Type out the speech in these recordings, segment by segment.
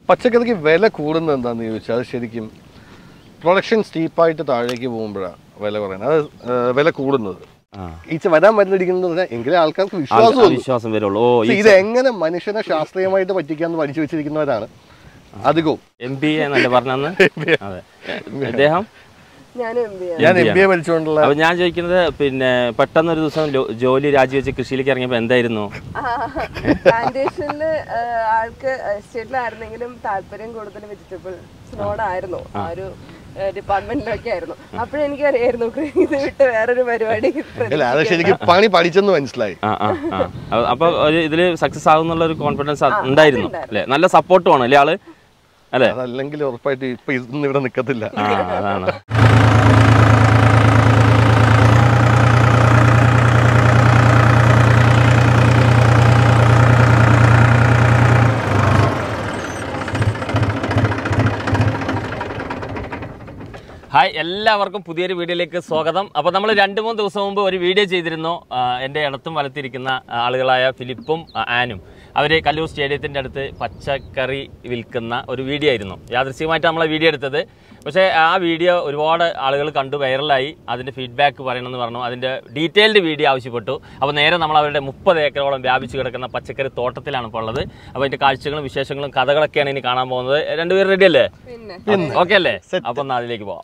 പച്ചക്കറിക്ക് വില കൂടുന്നത് എന്താണെന്ന് ചോദിച്ചാൽ അത് ശരിക്കും പ്രൊഡക്ഷൻ സ്റ്റീപ്പായിട്ട് താഴേക്ക് പോകുമ്പോഴാണ് വില കുറയുന്നത് അത് ആ, വില കൂടുന്നത് ആ ഈച്ച വരാൻ മരുന്നടിക്കുന്നത് പറഞ്ഞാൽ എങ്കിലേ ആൾക്കാർക്ക് ആ- വിശ്വാസം ആ ഉള്ളൂ. വിശ്വാസം വരുള്ളൂ ഓ പക്ഷേ ഇത് എങ്ങനെ മനുഷ്യനെ ശാസ്ത്രീയമായിട്ട് പറ്റിക്കാന്ന് പഠിച്ചു വെച്ചിരിക്കുന്നവരാണ് അധികവും എം ബി എ എന്നല്ലേ പറഞ്ഞന്ന് അതെ അദ്ദേഹം ഞാനും എം ബി ഞാൻ എം ബി എ പഠിച്ചുകൊണ്ടുള്ള അപ്പൊ ഞാൻ ചോദിക്കുന്നത് പിന്നെ പെട്ടെന്ന് ഒരു ദിവസം ലോ- ജോലി രാജിവെച്ച് കൃഷിയിലേക്ക് ഇറങ്ങിയപ്പോ എന്തായിരുന്നു പ്ലാന്റേഷനില് ആൾക്ക് എസ്റ്റേറ്റിലായിരുന്നെങ്കിലും താല്പര്യം കൂടുതൽ വെജിറ്റബിൾസിനോടായിരുന്നു ആ ഒരു ഡിപ്പാർട്ട്മെന്റിലൊക്കെ ആയിരുന്നു അപ്പോഴെനിക്ക് അറിയായിരുന്നു ഇത് വിട്ട് വേറൊരു പരിപാടി അല്ല അത് ശരിക്കും പണി പഠിച്ചെന്ന് മനസ്സിലായി ആ ആ ആ അ- അപ്പൊ ഒരു ഇതില് സക്സസ് ആകുന്നുള്ള ഒരു കോൺഫിഡൻസ് ഉണ്ടായിരുന്നു അല്ലെ നല്ല സപ്പോർട്ട് വേണം അല്ലേ ആള് അല്ലേ അതല്ലെങ്കിൽ ഉറപ്പായിട്ട് ഇപ്പൊ ഇന്ന് ഇവിടെ നിൽക്കത്തില്ല ആ അതാണ് ഹായ് എല്ലാവർക്കും പുതിയൊരു വീഡിയോയിലേക്ക് സ്വാഗതം അപ്പോൾ നമ്മൾ രണ്ട് മൂന്ന് ദിവസം മുമ്പ് ഒരു വീഡിയോ ചെയ്തിരുന്നു ആ, എൻ്റെ ഇടത്തും വലത്തിരിക്കുന്ന ആളുകളായ ഫിലിപ്പും ആ, ആനും അവർ കല്ലൂർ സ്റ്റേഡിയത്തിൻ്റെ അടുത്ത് പച്ചക്കറി വിൽക്കുന്ന ഒരു വീഡിയോ ആയിരുന്നു യാദൃശ്ചികമായിട്ട് നമ്മളെ വീഡിയോ എടുത്തത് പക്ഷേ ആ വീഡിയോ ഒരുപാട് ആളുകൾ കണ്ടു വൈറലായി അതിൻ്റെ ഫീഡ്ബാക്ക് പറയണമെന്ന് പറഞ്ഞു അതിൻ്റെ ഡീറ്റെയിൽഡ് വീഡിയോ ആവശ്യപ്പെട്ടു അപ്പോൾ നേരെ നമ്മൾ അവരുടെ മുപ്പത് ഏക്കറോളം വ്യാപിച്ചു കിടക്കുന്ന പച്ചക്കറി തോട്ടത്തിലാണ് ഇപ്പോൾ ഉള്ളത് അപ്പോൾ അതിൻ്റെ കാഴ്ചകളും വിശേഷങ്ങളും കഥകളൊക്കെയാണ് ഇനി കാണാൻ പോകുന്നത് രണ്ടുപേരും റെഡി അല്ലേ പിന്നെ ഓക്കെ അല്ലേ അപ്പോൾ എന്നാൽ അതിലേക്ക് പോവാം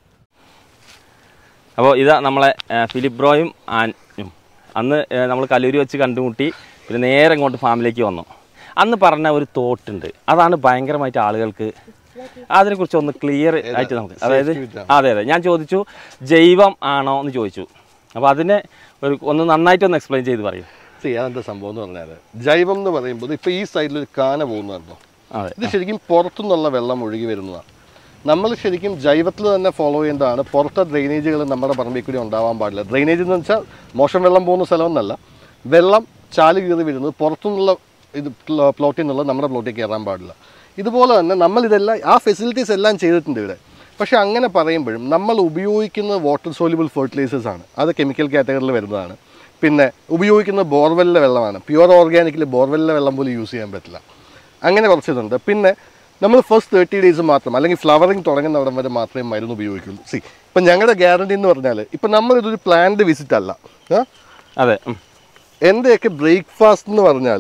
അപ്പോൾ ഇതാ നമ്മളെ ആ, ഫിലിപ്പ് ബ്രോയും ആനും അന്ന് നമ്മൾ കല്ലൂരി വെച്ച് കണ്ടുമുട്ടി പിന്നെ നേരെ ഇങ്ങോട്ട് ഫാമിലേക്ക് വന്നു അന്ന് പറഞ്ഞ ഒരു തോട്ടുണ്ട് അതാണ് ഭയങ്കരമായിട്ട് ആളുകൾക്ക് അതിനെക്കുറിച്ച് ഒന്ന് ക്ലിയർ ആയിട്ട് നമുക്ക് അതായത് അതെ അതെ ഞാൻ ചോദിച്ചു ജൈവം ആണോ എന്ന് ചോദിച്ചു അപ്പോൾ അതിനെ ഒരു ഒന്ന് നന്നായിട്ട് ഒന്ന് എക്സ്പ്ലെയിൻ ചെയ്ത് പറയൂ See, അതെന്താ സംഭവം എന്ന് പറഞ്ഞാൽ ജൈവം എന്ന് പറയുമ്പോൾ ഇപ്പൊ ഈ സൈഡിൽ ഒരു കാന പോകുന്നുണ്ടോ അതെ ഇത് ശരിക്കും പുറത്തുനിന്നുള്ള വെള്ളം ഒഴുകി വരുന്നതാണ് നമ്മൾ ശരിക്കും ജൈവത്തിൽ തന്നെ ഫോളോ ചെയ്യേണ്ടതാണ് പുറത്തെ ഡ്രെയിനേജുകൾ നമ്മുടെ പറമ്പിൽ കൂടി ഉണ്ടാവാൻ പാടില്ല ഡ്രെയിനേജ് എന്ന് വെച്ചാൽ മോശം വെള്ളം പോകുന്ന സ്ഥലമൊന്നല്ല വെള്ളം ചാല് കീറി വരുന്നത് പുറത്തുനിന്നുള്ള ഇത് പ്ലോട്ടിൽ നിന്നുള്ള നമ്മുടെ പ്ലോട്ടിൽ കയറാൻ പാടില്ല ഇതുപോലെ തന്നെ നമ്മൾ ഇതെല്ലാം ആ ഫെസിലിറ്റീസ് എല്ലാം ചെയ്തിട്ടുണ്ട് ഇവിടെ പക്ഷേ അങ്ങനെ പറയുമ്പോഴും നമ്മൾ ഉപയോഗിക്കുന്ന വാട്ടർ സോല്യൂബിൾ ഫെർട്ടിലൈസേഴ്സ് ആണ് അത് കെമിക്കൽ കാറ്റഗറിയിൽ വരുന്നതാണ് പിന്നെ ഉപയോഗിക്കുന്ന ബോർവെല്ലിലെ വെള്ളമാണ് പ്യുവർ ഓർഗാനിക്കിൽ ബോർവെല്ലിലെ വെള്ളം പോലും യൂസ് ചെയ്യാൻ പറ്റില്ല അങ്ങനെ കുറച്ച് ഇതുണ്ട് പിന്നെ നമ്മൾ ഫസ്റ്റ് തേർട്ടി ഡേയ്സ് മാത്രം അല്ലെങ്കിൽ ഫ്ലവറിങ് തുടങ്ങുന്നവിടം വരെ മാത്രമേ മരുന്ന് ഉപയോഗിക്കുള്ളൂ സി ഇപ്പം ഞങ്ങളുടെ ഗ്യാരണ്ടി എന്ന് പറഞ്ഞാൽ ഇപ്പം നമ്മളിതൊരു പ്ലാൻഡ് വിസിറ്റ് അല്ല ആ? അതെ ഉം. എൻ്റെയൊക്കെ ബ്രേക്ക്ഫാസ്റ്റ് എന്ന് പറഞ്ഞാൽ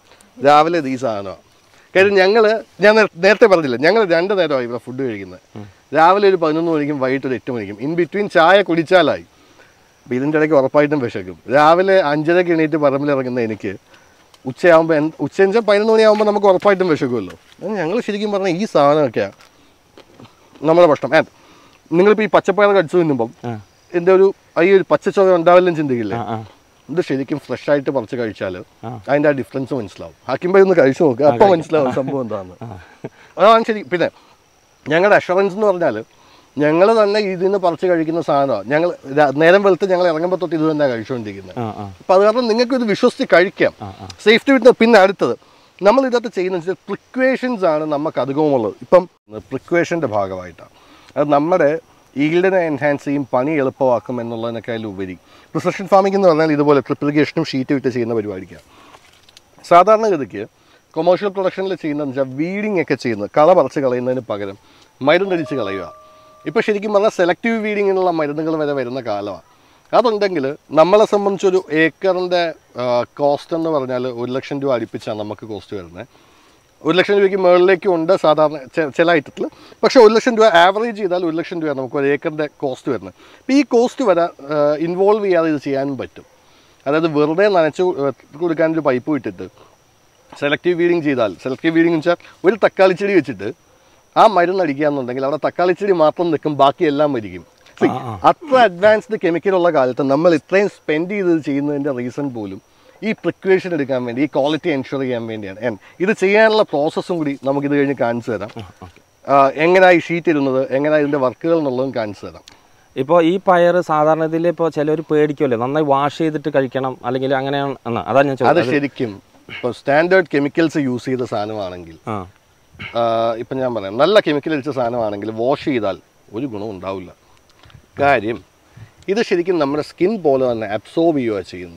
രാവിലെ ഇത് ഈ സാധനമാണ് കാര്യം ഞങ്ങൾ ഞാൻ നേ- നേരത്തെ പറഞ്ഞില്ല ഞങ്ങൾ രണ്ട് നേരമായി ഇവിടെ ഫുഡ് കഴിക്കുന്നത് രാവിലെ ഒരു പതിനൊന്ന് മണിക്കും വൈകിട്ട് ഒരു എട്ട് മണിക്കും ഇൻ ബിറ്റ്വീൻ ചായ കുടിച്ചാലായി അപ്പം ഇതിൻ്റെ ഇടയ്ക്ക് ഉറപ്പായിട്ടും വിശക്കും രാവിലെ അഞ്ചരക്ക് എണീറ്റ് പറമ്പിലിറങ്ങുന്ന എനിക്ക് ഉച്ചയാകുമ്പോൾ എന്ത് ഉച്ചയഞ്ച് പതിനൊന്ന് മണിയാകുമ്പോൾ നമുക്ക് ഉറപ്പായിട്ടും വിശക്കുമല്ലോ ഞങ്ങൾ ശരിക്കും പറഞ്ഞാൽ ഈ സാധനമൊക്കെയാണ് നമ്മുടെ ഭക്ഷണം ഏ നിങ്ങളിപ്പോൾ ഈ പച്ചപ്പയർ കടിച്ചു തിന്നുമ്പം ആ. എൻ്റെ ഒരു ഈ ഒരു പച്ചച്ചോവ ഉണ്ടാവില്ലെന്ന് ചിന്തിക്കില്ലേ ആ ആ ഇത് ശരിക്കും ഫ്രഷ് ആയിട്ട് പറിച്ച് കഴിച്ചാൽ ആ. അതിൻ്റെ ആ ഡിഫറൻസ് മനസ്സിലാവും ഹാക്കിംബൈ ഒന്ന് കഴിച്ചു നോക്കുക അപ്പം മനസ്സിലാവും സംഭവം എന്താണെന്ന് അതാണ് ശരി പിന്നെ ഞങ്ങളുടെ അഷുറൻസ് എന്ന് പറഞ്ഞാൽ ഞങ്ങൾ തന്നെ ഇതിൽ നിന്ന് പറിച്ച് കഴിക്കുന്ന സാധനമാണ് ഞങ്ങൾ രാ- നേരം വെളുത്ത് ഞങ്ങൾ ഇറങ്ങുമ്പോൾ തൊട്ട് ഇത് തന്നെ കഴിച്ചുകൊണ്ടിരിക്കുന്നത് ആ ആ അപ്പോൾ അത് കാരണം നിങ്ങൾക്ക് ഇത് വിശ്വസിച്ച് കഴിക്കാം ആ, ആ. സേഫ്റ്റി വിട്ട് പിന്നെ അടുത്തത് നമ്മൾ ഇതിനകത്ത് ചെയ്യുന്ന വെച്ചാൽ പ്രിക്വേഷൻസ് ആണ് നമുക്ക് അധികമുള്ളത് ഇപ്പം പ്രിക്വേഷൻ്റെ ഭാഗമായിട്ടാണ് അത് നമ്മുടെ ഈൽഡിനെ എൻഹാൻസ് ചെയ്യും പണി എളുപ്പമാക്കും എന്നുള്ളതിനേക്കാളും ഉപരി പ്രിസഷൻ ഫാമിംഗ് എന്ന് പറഞ്ഞാൽ ഇതുപോലെ ട്രിപ്പ് ഇറിഗേഷനും ഷീറ്റ് വിട്ട് ചെയ്യുന്ന പരിപാടിക്കാണ് സാധാരണഗതിക്ക് കൊമേഴ്ഷ്യൽ പ്രൊഡക്ഷനിൽ ചെയ്യുന്നതെന്ന് വെച്ചാൽ വീഡിങ് ഒക്കെ ചെയ്യുന്നത് കള പറിച്ച് കളയുന്നതിന് പകരം മരുന്നടിച്ച് കളയുക ഇപ്പോൾ ശരിക്കും പറഞ്ഞാൽ സെലക്റ്റീവ് വീഡിങ്ങിനുള്ള മരുന്നുകൾ വരെ വരുന്ന കാലമാണ് അതുണ്ടെങ്കിൽ നമ്മളെ സംബന്ധിച്ചൊരു ഏക്കറിൻ്റെ കോസ്റ്റ് എന്ന് പറഞ്ഞാൽ ഒരു ലക്ഷം രൂപ അടുപ്പിച്ചാണ് നമുക്ക് കോസ്റ്റ് വരുന്നത് ഒരു ലക്ഷം രൂപയ്ക്ക് മുകളിലേക്കും ഉണ്ട് സാധാരണ ചെ- ചില ഐറ്റത്തിൽ പക്ഷേ ഒരു ലക്ഷം രൂപ ആവറേജ് ചെയ്താൽ ഒരു ലക്ഷം രൂപ നമുക്ക് ഒരു ഏക്കറിൻ്റെ കോസ്റ്റ് വരുന്നത് അപ്പോൾ ഈ കോസ്റ്റ് വരാൻ ഇൻവോൾവ് ചെയ്യാതെ ഇത് ചെയ്യാനും പറ്റും അതായത് വെറുതെ നനച്ച് കൊടുക്കാൻ ഒരു പൈപ്പ് ഇട്ടിട്ട് സെലക്റ്റീവ് വീഡിങ് ചെയ്താൽ സെലക്റ്റീവ് വീഡിങ് എന്ന് വെച്ചാൽ ഒരു തക്കാളി ചെടി വെച്ചിട്ട് ആ മരുന്ന് അടിക്കുകയെന്നുണ്ടെങ്കിൽ അവിടെ തക്കാളി ചെടി മാത്രം നിൽക്കും ബാക്കി എല്ലാം മരിക്കും See, അത്ര അഡ്വാൻസ്ഡ് കെമിക്കലുള്ള കാലത്ത് നമ്മൾ ഇത്രയും സ്പെൻഡ് ചെയ്ത് ഇത് ചെയ്യുന്നതിൻ്റെ റീസൺ പോലും ഈ പ്രിക്വേഷൻ എടുക്കാൻ വേണ്ടി ഈ ക്വാളിറ്റി എൻഷുർ ചെയ്യാൻ വേണ്ടിയാണ് And ഇത് ചെയ്യാനുള്ള പ്രോസസ്സും കൂടി നമുക്കിത് കഴിഞ്ഞ് കാണിച്ചു തരാം എങ്ങനെയാണ് ഈ ഷീറ്റ് ഇടുന്നത് എങ്ങനെയാണ് ഇതിൻ്റെ വർക്കുകൾ എന്നുള്ളതും കാണിച്ചു തരാം ഇപ്പോൾ ഈ പയർ സാധാരണ ഇതിൽ ഇപ്പോൾ ചിലർ പേടിക്കുമല്ലോ നന്നായി വാഷ് ചെയ്തിട്ട് കഴിക്കണം അല്ലെങ്കിൽ അങ്ങനെയാണ് എന്നാ അതാ ഞാൻ അത് ചോദിച്ചത് ശരിക്കും ഇപ്പോൾ സ്റ്റാൻഡേർഡ് കെമിക്കൽസ് യൂസ് ചെയ്ത സാധനമാണെങ്കിൽ ആ ആഹ് ഇപ്പം ഞാൻ പറയാം നല്ല കെമിക്കൽ അടിച്ച സാധനമാണെങ്കിൽ വാഷ് ചെയ്താൽ ഒരു ഗുണവും ഉണ്ടാവില്ല കാര്യം ഇത് ശരിക്കും നമ്മുടെ സ്കിൻ പോലെ തന്നെ അബ്സോർബ് ചെയ്യുക ചെയ്യുന്നത്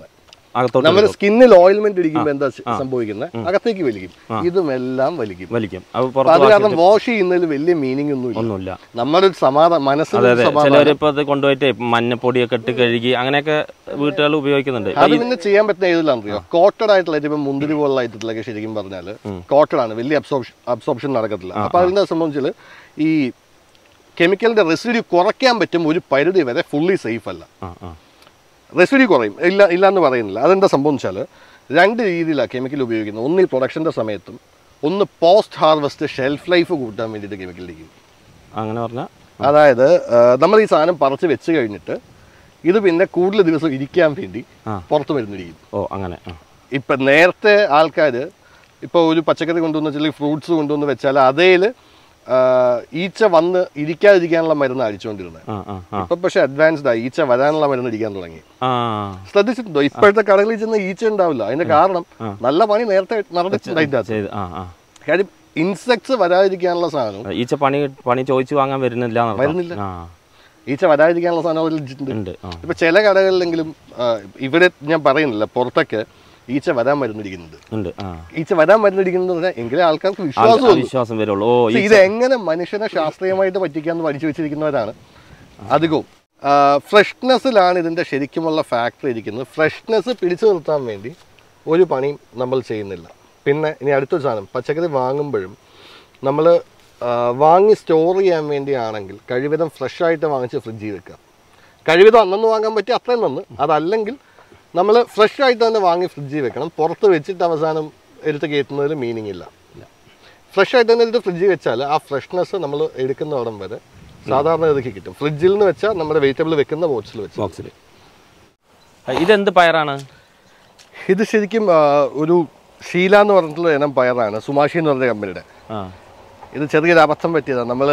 അകത്തോട്ട് നമ്മുടെ എടുക്കും. സ്കിന്നിൽ ഓയിൽമെന്റ് ഇടിക്കുമ്പോൾ എന്താ സംഭവിക്കുന്നത് അകത്തേക്ക് വലിക്കും ഇതും എല്ലാം വലിക്കും വലിക്കും അത് അപ്പൊ പുറത്ത് അത് വാഷ് കാരണം വാഷ് ചെയ്യുന്നതിൽ വലിയ മീനിങ് ഒന്നുമില്ല ഒന്നുമില്ല നമ്മുടെ ഒരു സമാധാനം മനസ്സിന് അതെ ഒരു അതെ സമാധാനം ചിലവരിപ്പോ അത് കൊണ്ടുപോയിട്ട് മഞ്ഞപ്പൊടിയൊക്കെ ഇട്ട് കഴുകി അങ്ങനെയൊക്കെ വീട്ടുകൾ ഉപയോഗിക്കുന്നുണ്ട് അത് പിന്നെ ചെയ്യാൻ പറ്റുന്ന ഏതിലാണെന്ന് അറിയോ കോട്ടഡ് ആയിട്ടുള്ള ഇപ്പൊ മുന്തിരി പോലുള്ള ഐറ്റത്തിലൊക്കെ ശരിക്കും പറഞ്ഞാല് കോട്ടഡ് ആണ് വലിയ അബ്സോർപ്ഷൻ അബ്സോർപ്ഷൻ നടക്കത്തില്ല അപ്പൊ അതിനെ സംബന്ധിച്ചാൽ ഈ കെമിക്കലിന്റെ റെസിഡ്യൂ കുറയ്ക്കാൻ പറ്റും ഒരു പരിധി വരെ ഫുള്ളി സേഫ് അല്ല ആ ആ റെസിഡ്യൂ കുറയും ഇല്ല ഇല്ല എന്ന് പറയുന്നില്ല അതെന്താ സംഭവം വെച്ചാൽ രണ്ട് രീതിയിലാണ് കെമിക്കൽ ഉപയോഗിക്കുന്നത് ഒന്ന് ഈ പ്രൊഡക്ഷൻ്റെ സമയത്തും ഒന്ന് പോസ്റ്റ് ഹാർവസ്റ്റ് ഷെൽഫ് ലൈഫ് കൂട്ടാൻ വേണ്ടിയിട്ട് കെമിക്കൽ ഇരിക്കും അങ്ങനെ പറഞ്ഞാൽ അതായത് ആ, നമ്മൾ ഈ സാധനം പറിച്ച് വെച്ച് കഴിഞ്ഞിട്ട് ഇത് പിന്നെ കൂടുതൽ ദിവസം ഇരിക്കാൻ വേണ്ടി ആ. പുറത്ത് വരുന്നിരിക്കും ഓ അങ്ങനെ ആ ഇപ്പം നേരത്തെ ആൾക്കാർ ഇപ്പോൾ ഒരു പച്ചക്കറി കൊണ്ടുവന്ന് വെച്ചാൽ ഫ്രൂട്ട്സ് കൊണ്ടുവന്ന് വെച്ചാൽ അതേൽ ഈച്ച വന്ന് ഇരിക്കാതിരിക്കാനുള്ള മരുന്ന് അടിച്ചുകൊണ്ടിരുന്നത് ആ ആ ആ ഇപ്പം പക്ഷേ അഡ്വാൻസ്ഡ് ആയി ഈച്ച വരാനുള്ള മരുന്ന് ഇരിക്കാൻ തുടങ്ങി ആ ശ്രദ്ധിച്ചിട്ടുണ്ടോ ഇപ്പോഴത്തെ കടകളിൽ ചെന്ന് ഈച്ച ഉണ്ടാവില്ല അതിന്റെ കാരണം നല്ല പണി നേരത്തെ നടന്നിട്ടുണ്ടായിട്ട് ചെയ്ത് ആ ആ കാര്യം ഇൻസെക്ട്സ് വരാതിരിക്കാനുള്ള സാധനം ഈച്ച പണി പണി ചോദിച്ചു വാങ്ങാൻ വരുന്നില്ല എന്നർത്ഥം. വരുന്നില്ല. ആ ഈച്ച വരാതിരിക്കാനുള്ള സാധനം അതിൽ ഇട്ടിട്ടുണ്ട് ഉണ്ട് ആ ഇപ്പൊ ചില കടകളിലെങ്കിലും ആ, ഇവിടെ ഞാൻ പറയുന്നില്ല പുറത്തൊക്കെ ഈച്ച വരാൻ മരുന്നിരിക്കുന്നുണ്ട് ഉണ്ട് ആ ഈച്ച വരാൻ മരുന്നിരിക്കുന്നത് പറഞ്ഞാൽ എങ്കിലും ആൾക്കാർക്ക് ആ, വിശ്വാസം ആ വിശ്വാസം വരുള്ളൂ ഓ ഈ ഇത് എങ്ങനെ മനുഷ്യനെ ശാസ്ത്രീയമായിട്ട് പറ്റിക്കാന്ന് പഠിച്ചു വെച്ചിരിക്കുന്നവരാണ് അധികവും ഫ്രഷ്നെസ്സിലാണ് ഇതിന്റെ ശരിക്കുമുള്ള ഫാക്ടർ ഇരിക്കുന്നത് ഫ്രഷ്നെസ് പിടിച്ചു നിർത്താൻ വേണ്ടി ഒരു പണിയും നമ്മൾ ചെയ്യുന്നില്ല പിന്നെ ഇനി അടുത്തൊരു സാധനം പച്ചക്കറി വാങ്ങുമ്പോഴും നമ്മൾ വാങ്ങി സ്റ്റോർ ചെയ്യാൻ വേണ്ടിയാണെങ്കിൽ കഴിവിധം ഫ്രഷ് ആയിട്ട് വാങ്ങിച്ച് ഫ്രിഡ്ജിൽ വെക്കുക കഴിവിധം അന്നന്ന് വാങ്ങാൻ പറ്റി അത്രയും നന്ന് അതല്ലെങ്കിൽ നമ്മൾ ഫ്രഷ് ആയിട്ട് തന്നെ വാങ്ങി ഫ്രിഡ്ജിൽ വെക്കണം പുറത്ത് വെച്ചിട്ട് അവസാനം എടുത്ത് കയറ്റുന്നതിൽ മീനിങ് ഇല്ല ഫ്രഷ് ആയിട്ട് തന്നെ എടുത്ത് ഫ്രിഡ്ജിൽ വെച്ചാൽ ആ ഫ്രഷ്നെസ് നമ്മൾ എടുക്കുന്ന ഇടം വരെ സാധാരണ ഇതൊക്കെ കിട്ടും ഫ്രിഡ്ജിൽ നിന്ന് വെച്ചാൽ നമ്മുടെ വെജിറ്റബിൾ വെക്കുന്ന ബോക്സിൽ വെച്ച് ബോക്സിൽ ഇതെന്ത് പയറാണ് ഇത് ശരിക്കും ആ, ഒരു ഷീല എന്ന് പറഞ്ഞിട്ടുള്ള ഇനം പയറാണ് സുമാഷി എന്ന് പറഞ്ഞ കമ്പനിയുടെ ആ ഇത് ചെറിയൊരു അബദ്ധം പറ്റിയതാണ് നമ്മൾ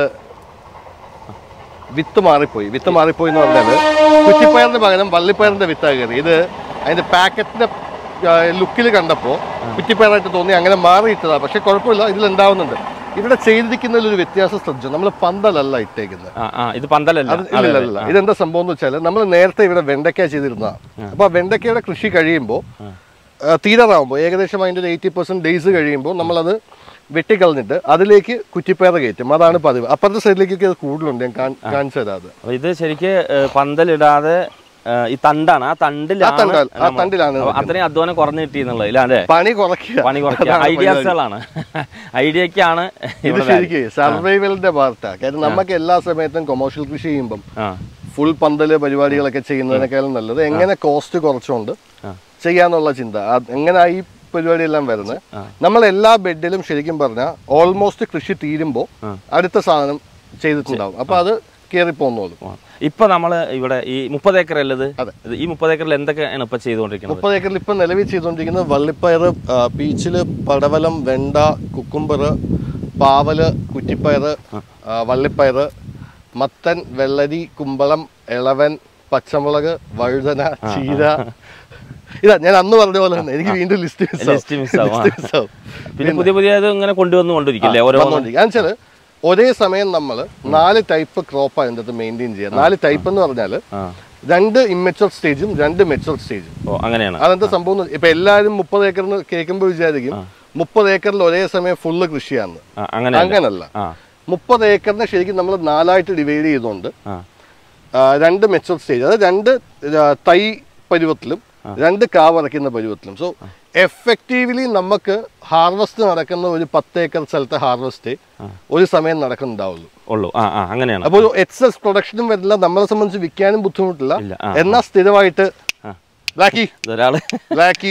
വിത്ത് മാറിപ്പോയി വിത്ത് മാറിപ്പോയി എന്ന് പറഞ്ഞാൽ കുറ്റിപ്പയറിന് പകരം വള്ളിപ്പയറിന്റെ വിത്താണ് കയറി ഇത് അതിന്റെ പാക്കറ്റിന്റെ ലുക്കിൽ കണ്ടപ്പോൾ കുറ്റിപ്പയറായിട്ട് തോന്നി അങ്ങനെ മാറിയിട്ടതാ പക്ഷെ കുഴപ്പമില്ല ഇതിൽ ഉണ്ടാവുന്നുണ്ട് ഇവിടെ ചെയ്തിരിക്കുന്നതിൽ ഒരു വ്യത്യാസം ശ്രദ്ധിച്ചു നമ്മൾ പന്തലല്ല ഇട്ടേക്കുന്നത് ആ ആ ഇത് പന്തലല്ല അത് ഇല്ല ഇല്ല, ഇല്ല ഇതെന്താ സംഭവം എന്ന് വെച്ചാൽ നമ്മൾ നേരത്തെ ഇവിടെ വെണ്ടയ്ക്ക ചെയ്തിരുന്നതാണ് അപ്പൊ ആ വെണ്ടയ്ക്കയുടെ കൃഷി കഴിയുമ്പോൾ തീരാറാവുമ്പോൾ ഏകദേശം അതിൻ്റെ ഒരു എയ്റ്റി പെർസെന്റ് ഡേയ്സ് കഴിയുമ്പോൾ നമ്മളത് വെട്ടിക്കളഞ്ഞിട്ട് അതിലേക്ക് കുറ്റിപ്പയർ കയറ്റും അതാണ് പതിവ് അപ്പുറത്തെ സൈഡിലേക്കൊക്കെ അത് കൂടുതലുണ്ട് ഞാൻ കാൺ- കാണിച്ചു തരാം അത് അപ്പൊ ഇത് ശരിക്ക് ഏ, പന്തലിടാതെ ഏ, ഈ തണ്ടാണ് ആ ആ തണ്ടിലാണ് തണ്ടാൽ- ആ നമ്മൾ- തണ്ടിലാണ് അപ്പൊ അത്രയും അധ്വാനം കുറഞ്ഞു കിട്ടിയെന്നുള്ളത് ഇല്ല അല്ലേ പണി കുറയ്ക്കുക പണി കുറയ്ക്കുക അതാണ് പരിപാടി. ഐഡിയാസുകളാണ് ഐഡിയക്കാണ് ഇത് ഇവിടെ ശരിക്കും സർവൈവലിന്റെ പാർട്ടാണ് കാരണം നമുക്ക് എല്ലാ സമയത്തും കൊമേഴ്ഷ്യൽ കൃഷി ചെയ്യുമ്പം ആ ഫുൾ പന്തല് പരിപാടികളൊക്കെ ചെയ്യുന്നതിനേക്കാളും നല്ലത് എങ്ങനെ കോസ്റ്റ് കുറച്ചുകൊണ്ട് ആ. ചെയ്യാന്നുള്ള ചിന്ത അത് എങ്ങനെ ഈ പരിപാടിയെല്ലാം വരുന്നത് നമ്മൾ എല്ലാ ബെഡിലും ശരിക്കും പറഞ്ഞാൽ ഓൾമോസ്റ്റ് കൃഷി തീരുമ്പോൾ അടുത്ത സാധനം ചെയ്തിട്ടുണ്ടാവും അപ്പൊ അത് കയറി പോന്നോളും ആ. ഇപ്പൊ നമ്മള് ഇവിടെ ഈ മുപ്പത് ഏക്കർ അല്ലത് അതെ. ഇത് ഈ മുപ്പത് ഏക്കറിൽ എന്തൊക്കെയാണ് ഇപ്പൊ ചെയ്തുകൊണ്ടിരിക്കുന്നത് മുപ്പത് ഏക്കറിൽ ഇപ്പൊ നിലവിൽ ചെയ്തുകൊണ്ടിരിക്കുന്നത് വള്ളിപ്പയർ പീച്ചില് പടവലം വെണ്ട കുക്കുംബർ പാവല് കുറ്റിപ്പയർ വള്ളിപ്പയർ മത്തൻ വെള്ളരി കുമ്പളം ഇളവൻ പച്ചമുളക് വഴുതന ചീര ഇതാ ഞാൻ അന്ന് പറഞ്ഞ പോലെ തന്നെ എനിക്ക് വീണ്ടും ലിസ്റ്റ് List miss ആവും, ആ. പിന്നെ പുതിയ പുതിയ ഇത് ഇങ്ങനെ കൊണ്ടുവന്നു കൊണ്ടിരിക്കില്ലേ ഓരോ വെച്ചാൽ ഒരേ സമയം നമ്മൾ നാല് ടൈപ്പ് ക്രോപ്പ് അതിൻ്റെ അകത്ത് മെയിൻറ്റെയിൻ ചെയ്യുക നാല് ടൈപ്പ് എന്ന് പറഞ്ഞാൽ ആ രണ്ട് ഇമ്മച്ചുവർ സ്റ്റേജും രണ്ട് മെച്ചുവർ സ്റ്റേജും ഓ അങ്ങനെയാണ് അതെന്താ സംഭവം എന്ന് ഇപ്പൊ എല്ലാവരും മുപ്പത് ഏക്കറിന് കേൾക്കുമ്പോൾ വിചാരിക്കും മുപ്പത് ഏക്കറിൽ ഒരേ സമയം ഫുള്ള് കൃഷിയാണ് ആ, അങ്ങനെ അങ്ങനല്ല ആ മുപ്പത് ഏക്കറിനെ ശരിക്കും നമ്മൾ നാലായിട്ട് ഡിവൈഡ് ചെയ്തുകൊണ്ട് ആ ആ, രണ്ട് മെച്ചുവർ സ്റ്റേജ് അതായത് രണ്ട് ആ, തൈ പരുവത്തിലും രണ്ട് കാവറയ്ക്കുന്ന പരുവത്തിലും സോ എഫക്റ്റീവ്ലി നമുക്ക് ഹാർവസ്റ്റ് നടക്കുന്ന ഒരു പത്ത് ഏക്കർ സ്ഥലത്തെ ഹാർവസ്റ്റ് ഒരു സമയം നടക്കുന്നുണ്ടാവുള്ളൂ ഉള്ളൂ ആ ആ അങ്ങനെയാണ് അപ്പോൾ ഒരു എക്സസ് പ്രൊഡക്ഷനും വരില്ല നമ്മളെ സംബന്ധിച്ച് വിൽക്കാനും ബുദ്ധിമുട്ടില്ല ഇല്ല, ആ, എന്നാൽ സ്ഥിരമായിട്ട് ആ. ബ്ലാക്കി ഇതൊരാള് ബ്ലാക്കി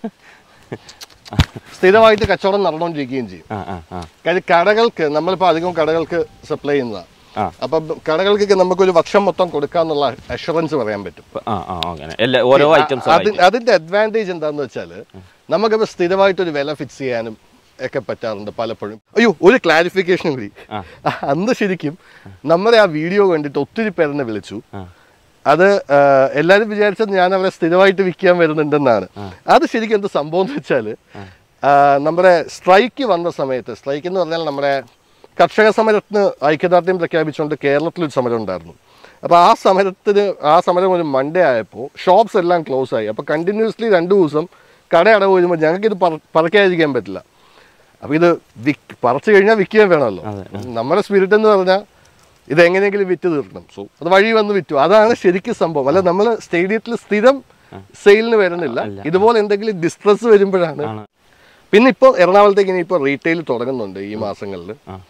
സ്ഥിരമായിട്ട് കച്ചവടം നടന്നുകൊണ്ടിരിക്കുകയും ചെയ്യും ആ ആ ആ കാര്യം കടകൾക്ക് നമ്മളിപ്പോൾ അധികം കടകൾക്ക് സപ്ലൈ ചെയ്യുന്നതാണ് ആ അപ്പം കടകൾക്കൊക്കെ നമുക്കൊരു വർഷം മൊത്തം കൊടുക്കാന്നുള്ള അഷുറൻസ് പറയാൻ പറ്റും ഇപ്പൊ- ആ ആ അങ്ങനെ എല്ലാ ഓരോ ഐറ്റംസ് അതി- അതിന്റെ അഡ്വാൻറ്റേജ് എന്താന്ന് വെച്ചാൽ നമുക്കിപ്പോൾ സ്ഥിരമായിട്ടൊരു വില ഫിക്സ് ചെയ്യാനും ഒക്കെ പറ്റാറുണ്ട് പലപ്പോഴും അയ്യോ ഒരു ക്ലാരിഫിക്കേഷൻ കൂടി ആ. അന്ന് ശരിക്കും നമ്മുടെ ആ വീഡിയോ കണ്ടിട്ട് ഒത്തിരി പേരെന്നെ വിളിച്ചു ആ അത് ആ, എല്ലാവരും വിചാരിച്ചത് ഞാൻ അവരെ സ്ഥിരമായിട്ട് വിൽക്കാൻ വരുന്നുണ്ടെന്നാണ് അത് ശരിക്കും എന്ത് സംഭവം എന്ന് വെച്ചാൽ നമ്മുടെ സ്ട്രൈക്ക് വന്ന സമയത്ത് സ്ട്രൈക്ക് എന്ന് പറഞ്ഞാൽ നമ്മുടെ കർഷക സമരത്തിന് ഐക്യദാർഢ്യം പ്രഖ്യാപിച്ചുകൊണ്ട് കേരളത്തിലൊരു സമരം ഉണ്ടായിരുന്നു അപ്പോൾ ആ സമരത്തിന് ആ സമരം ഒരു മൺഡേ ആയപ്പോൾ ഷോപ്സ് എല്ലാം ക്ലോസ് ആയി അപ്പോൾ കണ്ടിന്യൂസ്ലി രണ്ട് ദിവസം കട അടവ് വരുമ്പോൾ ഞങ്ങൾക്ക് ഇത് പറക്കാതിരിക്കാൻ പറ്റില്ല അപ്പോൾ ഇത് വിക്ക് പറിച്ചു കഴിഞ്ഞാൽ വിൽക്കുകയും വേണമല്ലോ നമ്മുടെ സ്പിരിറ്റ് എന്ന് പറഞ്ഞാൽ ഇത് എങ്ങനെയെങ്കിലും വിറ്റ് തീർക്കണം സോ അത് വഴി വന്ന് വിറ്റു അതാണ് ശരിക്കും സംഭവം അല്ല നമ്മൾ സ്റ്റേഡിയത്തിൽ സ്ഥിരം സെയിലിന് വരുന്നില്ല ഇതുപോലെ എന്തെങ്കിലും ഡിസ്ട്രസ് വരുമ്പോഴാണ് ആണ് പിന്നെ ഇപ്പോൾ എറണാകുളത്തേക്ക് ഇനി ഇപ്പോൾ റീറ്റെയിൽ തുടങ്ങുന്നുണ്ട് ഈ മാസങ്ങളിൽ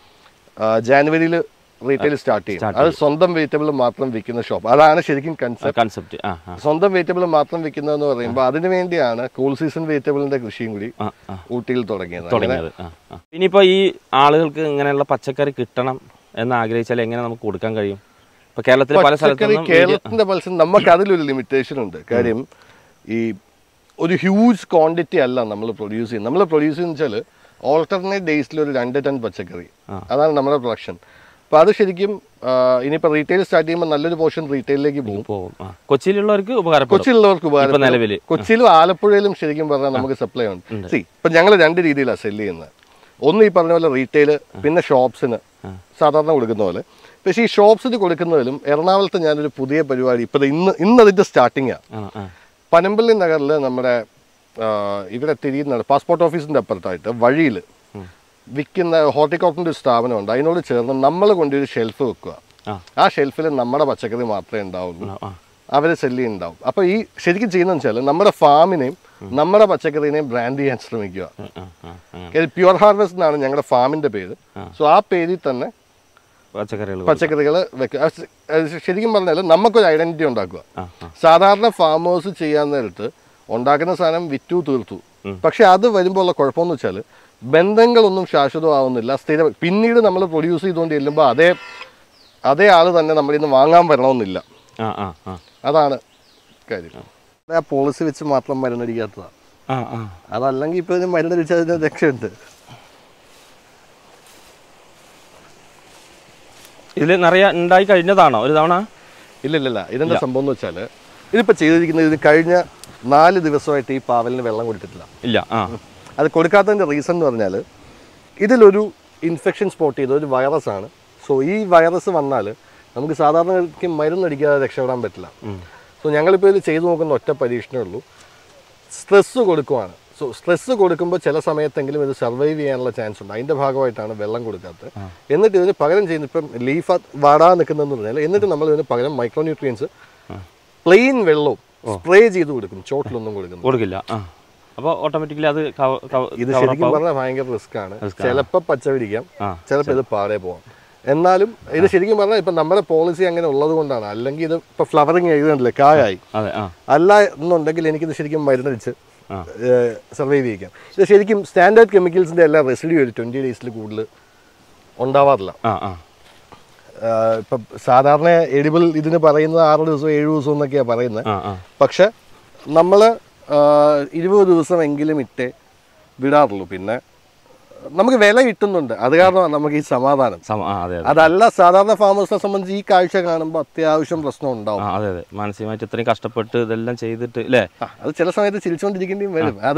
ജാനുവരിയിൽ റീറ്റെയിൽ സ്റ്റാർട്ട് ചെയ്യും അത് സ്വന്തം വെജിറ്റബിൾ മാത്രം വിൽക്കുന്ന ഷോപ്പ് അതാണ് ശരിക്കും കൺസെപ്റ്റ് കൺസെപ്റ്റ് ആ ആ സ്വന്തം വെജിറ്റബിൾ മാത്രം വിൽക്കുന്നതെന്ന് പറയുമ്പോൾ അതിനു വേണ്ടിയാണ് കൂൾ സീസൺ വെജിറ്റബിളിന്റെ കൃഷിയും കൂടി ആ ആ ഊട്ടിയിൽ തുടങ്ങിയത് തുടങ്ങിയത് ആ ആ ഇനിയിപ്പോൾ ഈ ആളുകൾക്ക് ഇങ്ങനെയുള്ള പച്ചക്കറി കിട്ടണം എന്ന് ആഗ്രഹിച്ചാൽ എങ്ങനെ നമുക്ക് കൊടുക്കാൻ കഴിയും ഇപ്പൊ കേരളത്തിൽ പല പച്ചക്കറി സ്ഥലത്തും കേരളത്തിന്റെ മത്സ്യം നമുക്ക് അതിലൊരു ലിമിറ്റേഷൻ ഉണ്ട് കാര്യം ഈ ഒരു ഹ്യൂജ് ക്വാണ്ടിറ്റി അല്ല നമ്മൾ പ്രൊഡ്യൂസ് ചെയ്യുന്നത് നമ്മൾ പ്രൊഡ്യൂസ് ചെയ്യുന്ന വെച്ചാൽ ഓൾട്ടർനേറ്റ് ഡേയ്സിൽ ഒരു രണ്ട് ടൺ പച്ചക്കറി അതാണ് നമ്മുടെ പ്രൊഡക്ഷൻ അപ്പോൾ അത് ശരിക്കും ആ, ഇനിയിപ്പോൾ റീറ്റെയിൽ സ്റ്റാർട്ട് ചെയ്യുമ്പോൾ നല്ലൊരു പോർഷൻ റീറ്റെയിലേക്ക് പോകും പോകും ആ കൊച്ചിയിലുള്ളവർക്ക് ഉപകാരപ്പെടും കൊച്ചിയിലുള്ളവർക്ക് ഇപ്പൊ ഉപകാരം നിലവില് കൊച്ചിയിലും ആലപ്പുഴയിലും ശരിക്കും പറഞ്ഞാൽ നമുക്ക് സപ്ലൈ ഉണ്ട് സി ഇപ്പം ഞങ്ങൾ രണ്ട് രീതിയിലാണ് സെല് ചെയ്യുന്നത് ഒന്ന് ഈ പറഞ്ഞ പോലെ റീറ്റെയിൽ പിന്നെ ഷോപ്സിന് സാധാരണ കൊടുക്കുന്ന പോലെ പക്ഷേ ഈ ഷോപ്സിന് കൊടുക്കുന്നതിലും എറണാകുളത്ത് ഞാനൊരു പുതിയ പരിപാടി ഇപ്പം ഇന്ന് ഇന്ന് അതിൻ്റെ സ്റ്റാർട്ടിങ്ങാണ് ആ ആ പനമ്പള്ളി നഗറിൽ നമ്മുടെ ആ, ഇവിടെ തിരിയുന്ന പാസ്പോർട്ട് ഓഫീസിൻ്റെ അപ്പുറത്തായിട്ട് വഴിയിൽ വിൽക്കുന്ന ഹോർട്ടിക്കോർപ്പിൻ്റെ ഒരു സ്ഥാപനമുണ്ട് അതിനോട് ചേർന്ന് നമ്മൾ കൊണ്ടൊരു ഷെൽഫ് വെക്കുക ആ ആ ഷെൽഫിൽ നമ്മുടെ പച്ചക്കറി മാത്രമേ ഉണ്ടാവുള്ളൂ ആ, ആ അവർ സെല്ല് ചെയ്യുന്നുണ്ടാവും അപ്പോൾ ഈ ശരിക്കും ചെയ്യുന്നതെന്ന് വെച്ചാൽ നമ്മുടെ ഫാമിനെയും നമ്മുടെ പച്ചക്കറിനെയും ബ്രാൻഡ് ചെയ്യാൻ ശ്രമിക്കുക ആ, ആ, ആ. പ്യുവർ ഹാർവെസ്റ്റ് എന്നാണ് ഞങ്ങളുടെ ഫാമിന്റെ പേര് സോ ആ പേരിൽ തന്നെ പച്ചക്കറികൾ പച്ചക്കറികൾ വെക്കുക അത് ശ- അത് ശരിക്കും പറഞ്ഞാൽ നമുക്കൊരു ഐഡന്റിറ്റി ഉണ്ടാക്കുക ആ ആ സാധാരണ ഫാമേഴ്സ് ചെയ്യാൻ നേരത്ത് ഉണ്ടാക്കുന്ന സാധനം വിറ്റു തീർത്തു പക്ഷെ അത് വരുമ്പോൾ ഉള്ള കുഴപ്പമെന്ന് വെച്ചാൽ ബന്ധങ്ങളൊന്നും ശാശ്വതമാവുന്നില്ല സ്ഥിരം പിന്നീട് നമ്മൾ പ്രൊഡ്യൂസ് ചെയ്തുകൊണ്ട് ചെല്ലുമ്പോൾ അതേ അതേ ആൾ തന്നെ നമ്മുടെ നിന്ന് വാങ്ങാൻ വരണമെന്നില്ല ആ ആ ആ അതാണ് കാര്യം ആ പോളിസി വെച്ച് മാത്രം മരുന്നടിക്കാത്തതാണ് ആ ആ അതല്ലെങ്കിൽ ഇപ്പോൾ ഇതിന് മരുന്നടിച്ചതിന് രക്ഷയുണ്ട് ഇതിൽ നിറയെ ഉണ്ടായി കഴിഞ്ഞതാണോ ഒരു തവണ ഇല്ല ഇല്ല ഇല്ല ഇതെന്താ സംഭവം എന്ന് വെച്ചാൽ ഇതിപ്പോൾ ചെയ്തിരിക്കുന്നത് ഇത് കഴിഞ്ഞ നാല് ദിവസമായിട്ട് ഈ പാവലിന് വെള്ളം കൊടുത്തിട്ടില്ല ഇല്ല ആ അത് കൊടുക്കാത്തതിൻ്റെ റീസൺ എന്ന് പറഞ്ഞാൽ ഇതിലൊരു ഇൻഫെക്ഷൻ സ്പോട്ട് ചെയ്ത ഒരു വൈറസ് ആണ് സോ ഈ വൈറസ് വന്നാൽ നമുക്ക് സാധാരണ മരുന്നടിക്കാതെ രക്ഷപ്പെടാൻ പറ്റില്ല സോ ഞങ്ങളിപ്പോൾ ഇത് ചെയ്തു നോക്കുന്ന ഒറ്റ പരീക്ഷണമേ ഉള്ളൂ സ്ട്രെസ്സ് കൊടുക്കുവാണ് സോ സ്ട്രെസ്സ് കൊടുക്കുമ്പോൾ ചില സമയത്തെങ്കിലും ഇത് സർവൈവ് ചെയ്യാനുള്ള ചാൻസ് ഉണ്ട് അതിൻ്റെ ഭാഗമായിട്ടാണ് വെള്ളം കൊടുക്കാത്തത് എന്നിട്ട് ഇതിന് പകരം ചെയ്യുന്ന ഇപ്പം ലീഫ് വാടാ നിൽക്കുന്നതെന്ന് പറഞ്ഞാൽ എന്നിട്ട് നമ്മൾ ഇതിന് പകരം മൈക്രോ ന്യൂട്രിയൻസ് പ്ലെയിൻ വെള്ളവും സ്പ്രേ ചെയ്ത് കൊടുക്കും ചോട്ടിലൊന്നും കൊടുക്കുന്നു കൊടുക്കില്ല ആ അപ്പോൾ ഓട്ടോമാറ്റിക്കലി അത് കവ- കവ- ഇത് cover up ശരിക്കും ആവും. പറഞ്ഞാൽ ഭയങ്കര റിസ്ക് ആണ് ചിലപ്പോൾ പച്ച പിടിക്കാം ആ ചിലപ്പോൾ ഇത് പാടെ പോവാം എന്നാലും ഇത് ശരിക്കും പറഞ്ഞാൽ ഇപ്പം നമ്മുടെ പോളിസി അങ്ങനെ ഉള്ളത് കൊണ്ടാണ് അല്ലെങ്കിൽ ഇത് ഇപ്പം ഫ്ലവറിങ് എഴുതുന്നില്ലേ കായായി അതെ ആ അല്ല എന്നുണ്ടെങ്കിൽ എനിക്കിത് ശരിക്കും മരുന്നടിച്ച് ആ. സർവൈവ് ചെയ്യിക്കാം ഇത് ശരിക്കും സ്റ്റാൻഡേർഡ് കെമിക്കൽസിൻ്റെ എല്ലാ റെസിഡ്യൂ ഒരു ട്വൻറ്റി ഡേയ്സിൽ കൂടുതൽ ഉണ്ടാവാറില്ല ആ ആ ഏഹ് ഇപ്പം സാധാരണ എഡിബിൾ ഇതിന് പറയുന്നത് ആറ് ദിവസം ഏഴ് ദിവസം എന്നൊക്കെയാണ് പറയുന്നത് ആ ആ പക്ഷെ നമ്മൾ ഇരുപത് ദിവസമെങ്കിലും ഇട്ടേ വിടാറുള്ളൂ പിന്നെ നമുക്ക് വില കിട്ടുന്നുണ്ട് അത് കാരണമാണ് നമുക്ക് ഈ സമാധാനം സമ ആ അതെ അതെ അതല്ല സാധാരണ ഫാമേഴ്സിനെ സംബന്ധിച്ച് ഈ കാഴ്ച കാണുമ്പോൾ അത്യാവശ്യം പ്രശ്നം ഉണ്ടാവും ആ അതെ അതെ മാനസികമായിട്ട് ഇത്രയും കഷ്ടപ്പെട്ട് ഇതെല്ലാം ചെയ്തിട്ട് അല്ലേ ആ, അത് ചില സമയത്ത് ചിരിച്ചുകൊണ്ടിരിക്കേണ്ടിയും വരും അത്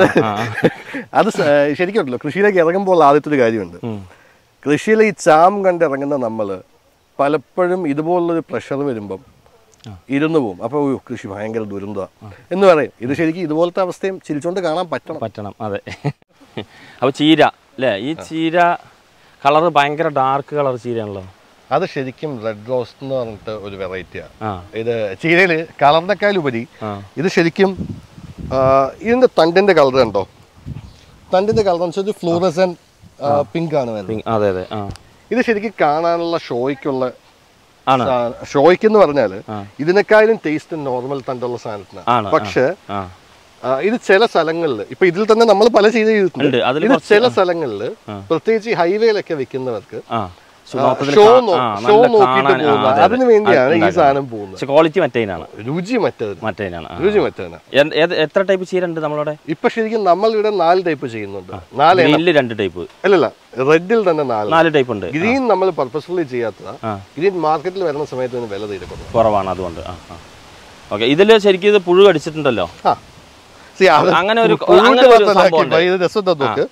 അത് സ- ശരിക്കും ഉണ്ടല്ലോ കൃഷിയിലേക്ക് ഇറങ്ങുമ്പോൾ ആദ്യത്തെ ഒരു കാര്യമുണ്ട് ഉം. കൃഷിയിൽ ഈ ചാം കണ്ടിറങ്ങുന്ന നമ്മൾ പലപ്പോഴും ഇതുപോലുള്ളൊരു പ്രഷർ വരുമ്പം ഇരുന്നു പോകും അപ്പോൾ "ഉയ്യോ, കൃഷി ഭയങ്കര ദുരന്തമാണ് എന്ന് പറയും ഇത് ശരിക്കും ഇതുപോലത്തെ അവസ്ഥയും ചിരിച്ചുകൊണ്ട് കാണാൻ പറ്റണം പറ്റണം അതെ അപ്പോൾ ചീര അല്ലേ ഈ ചീര കളർ ഭയങ്കര ഡാർക്ക് കളർ ചീരയാണല്ലോ അത് ശരിക്കും റെഡ് റോസ് എന്ന് പറഞ്ഞിട്ട് ഒരു വെറൈറ്റിയാണ് ആ ഇത് ചീരയിൽ കളറിനേക്കാളുപരി ആ ഇത് ശരിക്കും ആ, ഇതിന്റെ തണ്ടിന്റെ കളർ കണ്ടോ തണ്ടിന്റെ കളർ എന്ന് വെച്ചാൽ ഫ്ലൂറസൻ പിങ്ക് ആണ് വരുന്നത് പിങ്ക് അതെ അതെ ആ ഇത് ശരിക്കും കാണാനുള്ള ഷോയ്ക്കുള്ള ആണ് ഷോയ്ക്ക് എന്ന് പറഞ്ഞാല് ആ. ഇതിനേക്കാളും ടേസ്റ്റ് നോർമൽ തണ്ടുള്ള സാധനത്തിനാണ് ആണ് പക്ഷെ ആ ആ, ഇത് ചില സ്ഥലങ്ങളിൽ ഇപ്പൊ ഇതിൽ തന്നെ നമ്മൾ പല ചെയ്ത് ചെയ്തിട്ടുണ്ട് ഉണ്ട് അതിൽ ഇത് ചില സ്ഥലങ്ങളിൽ പ്രത്യേകിച്ച് ഈ ഹൈവേയിലൊക്കെ വെക്കുന്നവർക്ക് ആ മൊത്തത്തിൽ ഷോ കാ- നോ- ആ, ഷോ നല്ല നോക്കിയിട്ട് കാണാൻ- ആ, പോകുന്നത് അതെ, അതെ. അതിനു വേണ്ടിയാണ് ഈ ഉണ്ടാക്കുന്നത്. സാധനം പോകുന്നത് പക്ഷെ ക്വാളിറ്റി മറ്റേനാണ് രുചി മറ്റേത് മറ്റേനാണ് ആ. രുചി മറ്റേതാണ് എന്ത്- ഏത് എത്ര ടൈപ്പ് ചീര ഉണ്ട് നമ്മളവിടെ ഇപ്പൊ ശരിക്കും നമ്മൾ ഇവിടെ നാല് ടൈപ്പ് ചെയ്യുന്നുണ്ട് നാല് എണ്ണം ഗ്രീനിൽ രണ്ട് ടൈപ്പ് അല്ലല്ല റെഡിൽ തന്നെ നാല് നാല് ടൈപ്പ് ഉണ്ട് ഗ്രീൻ നമ്മൾ പർപ്പസ്ഫുള്ളി ചെയ്യാത്തതാ ആ. ഗ്രീൻ മാർക്കറ്റിൽ വരുന്ന സമയത്ത് ഇതിന് വില തീരെ കുറവ് കുറവാണ് അതുകൊണ്ട് ആ ആ ഓക്കെ ഇതിൽ ശരിക്കും ഇത് പുഴു കടിച്ചിട്ടുണ്ടല്ലോ ആ See, അത് അങ്ങനെ ഒരു- പുഴുവിന്റെ അങ്ങനെ ഒരു മാത്രമല്ല, സംഭവം ഉണ്ട്. ഇത് രസം എന്താ നോക്ക്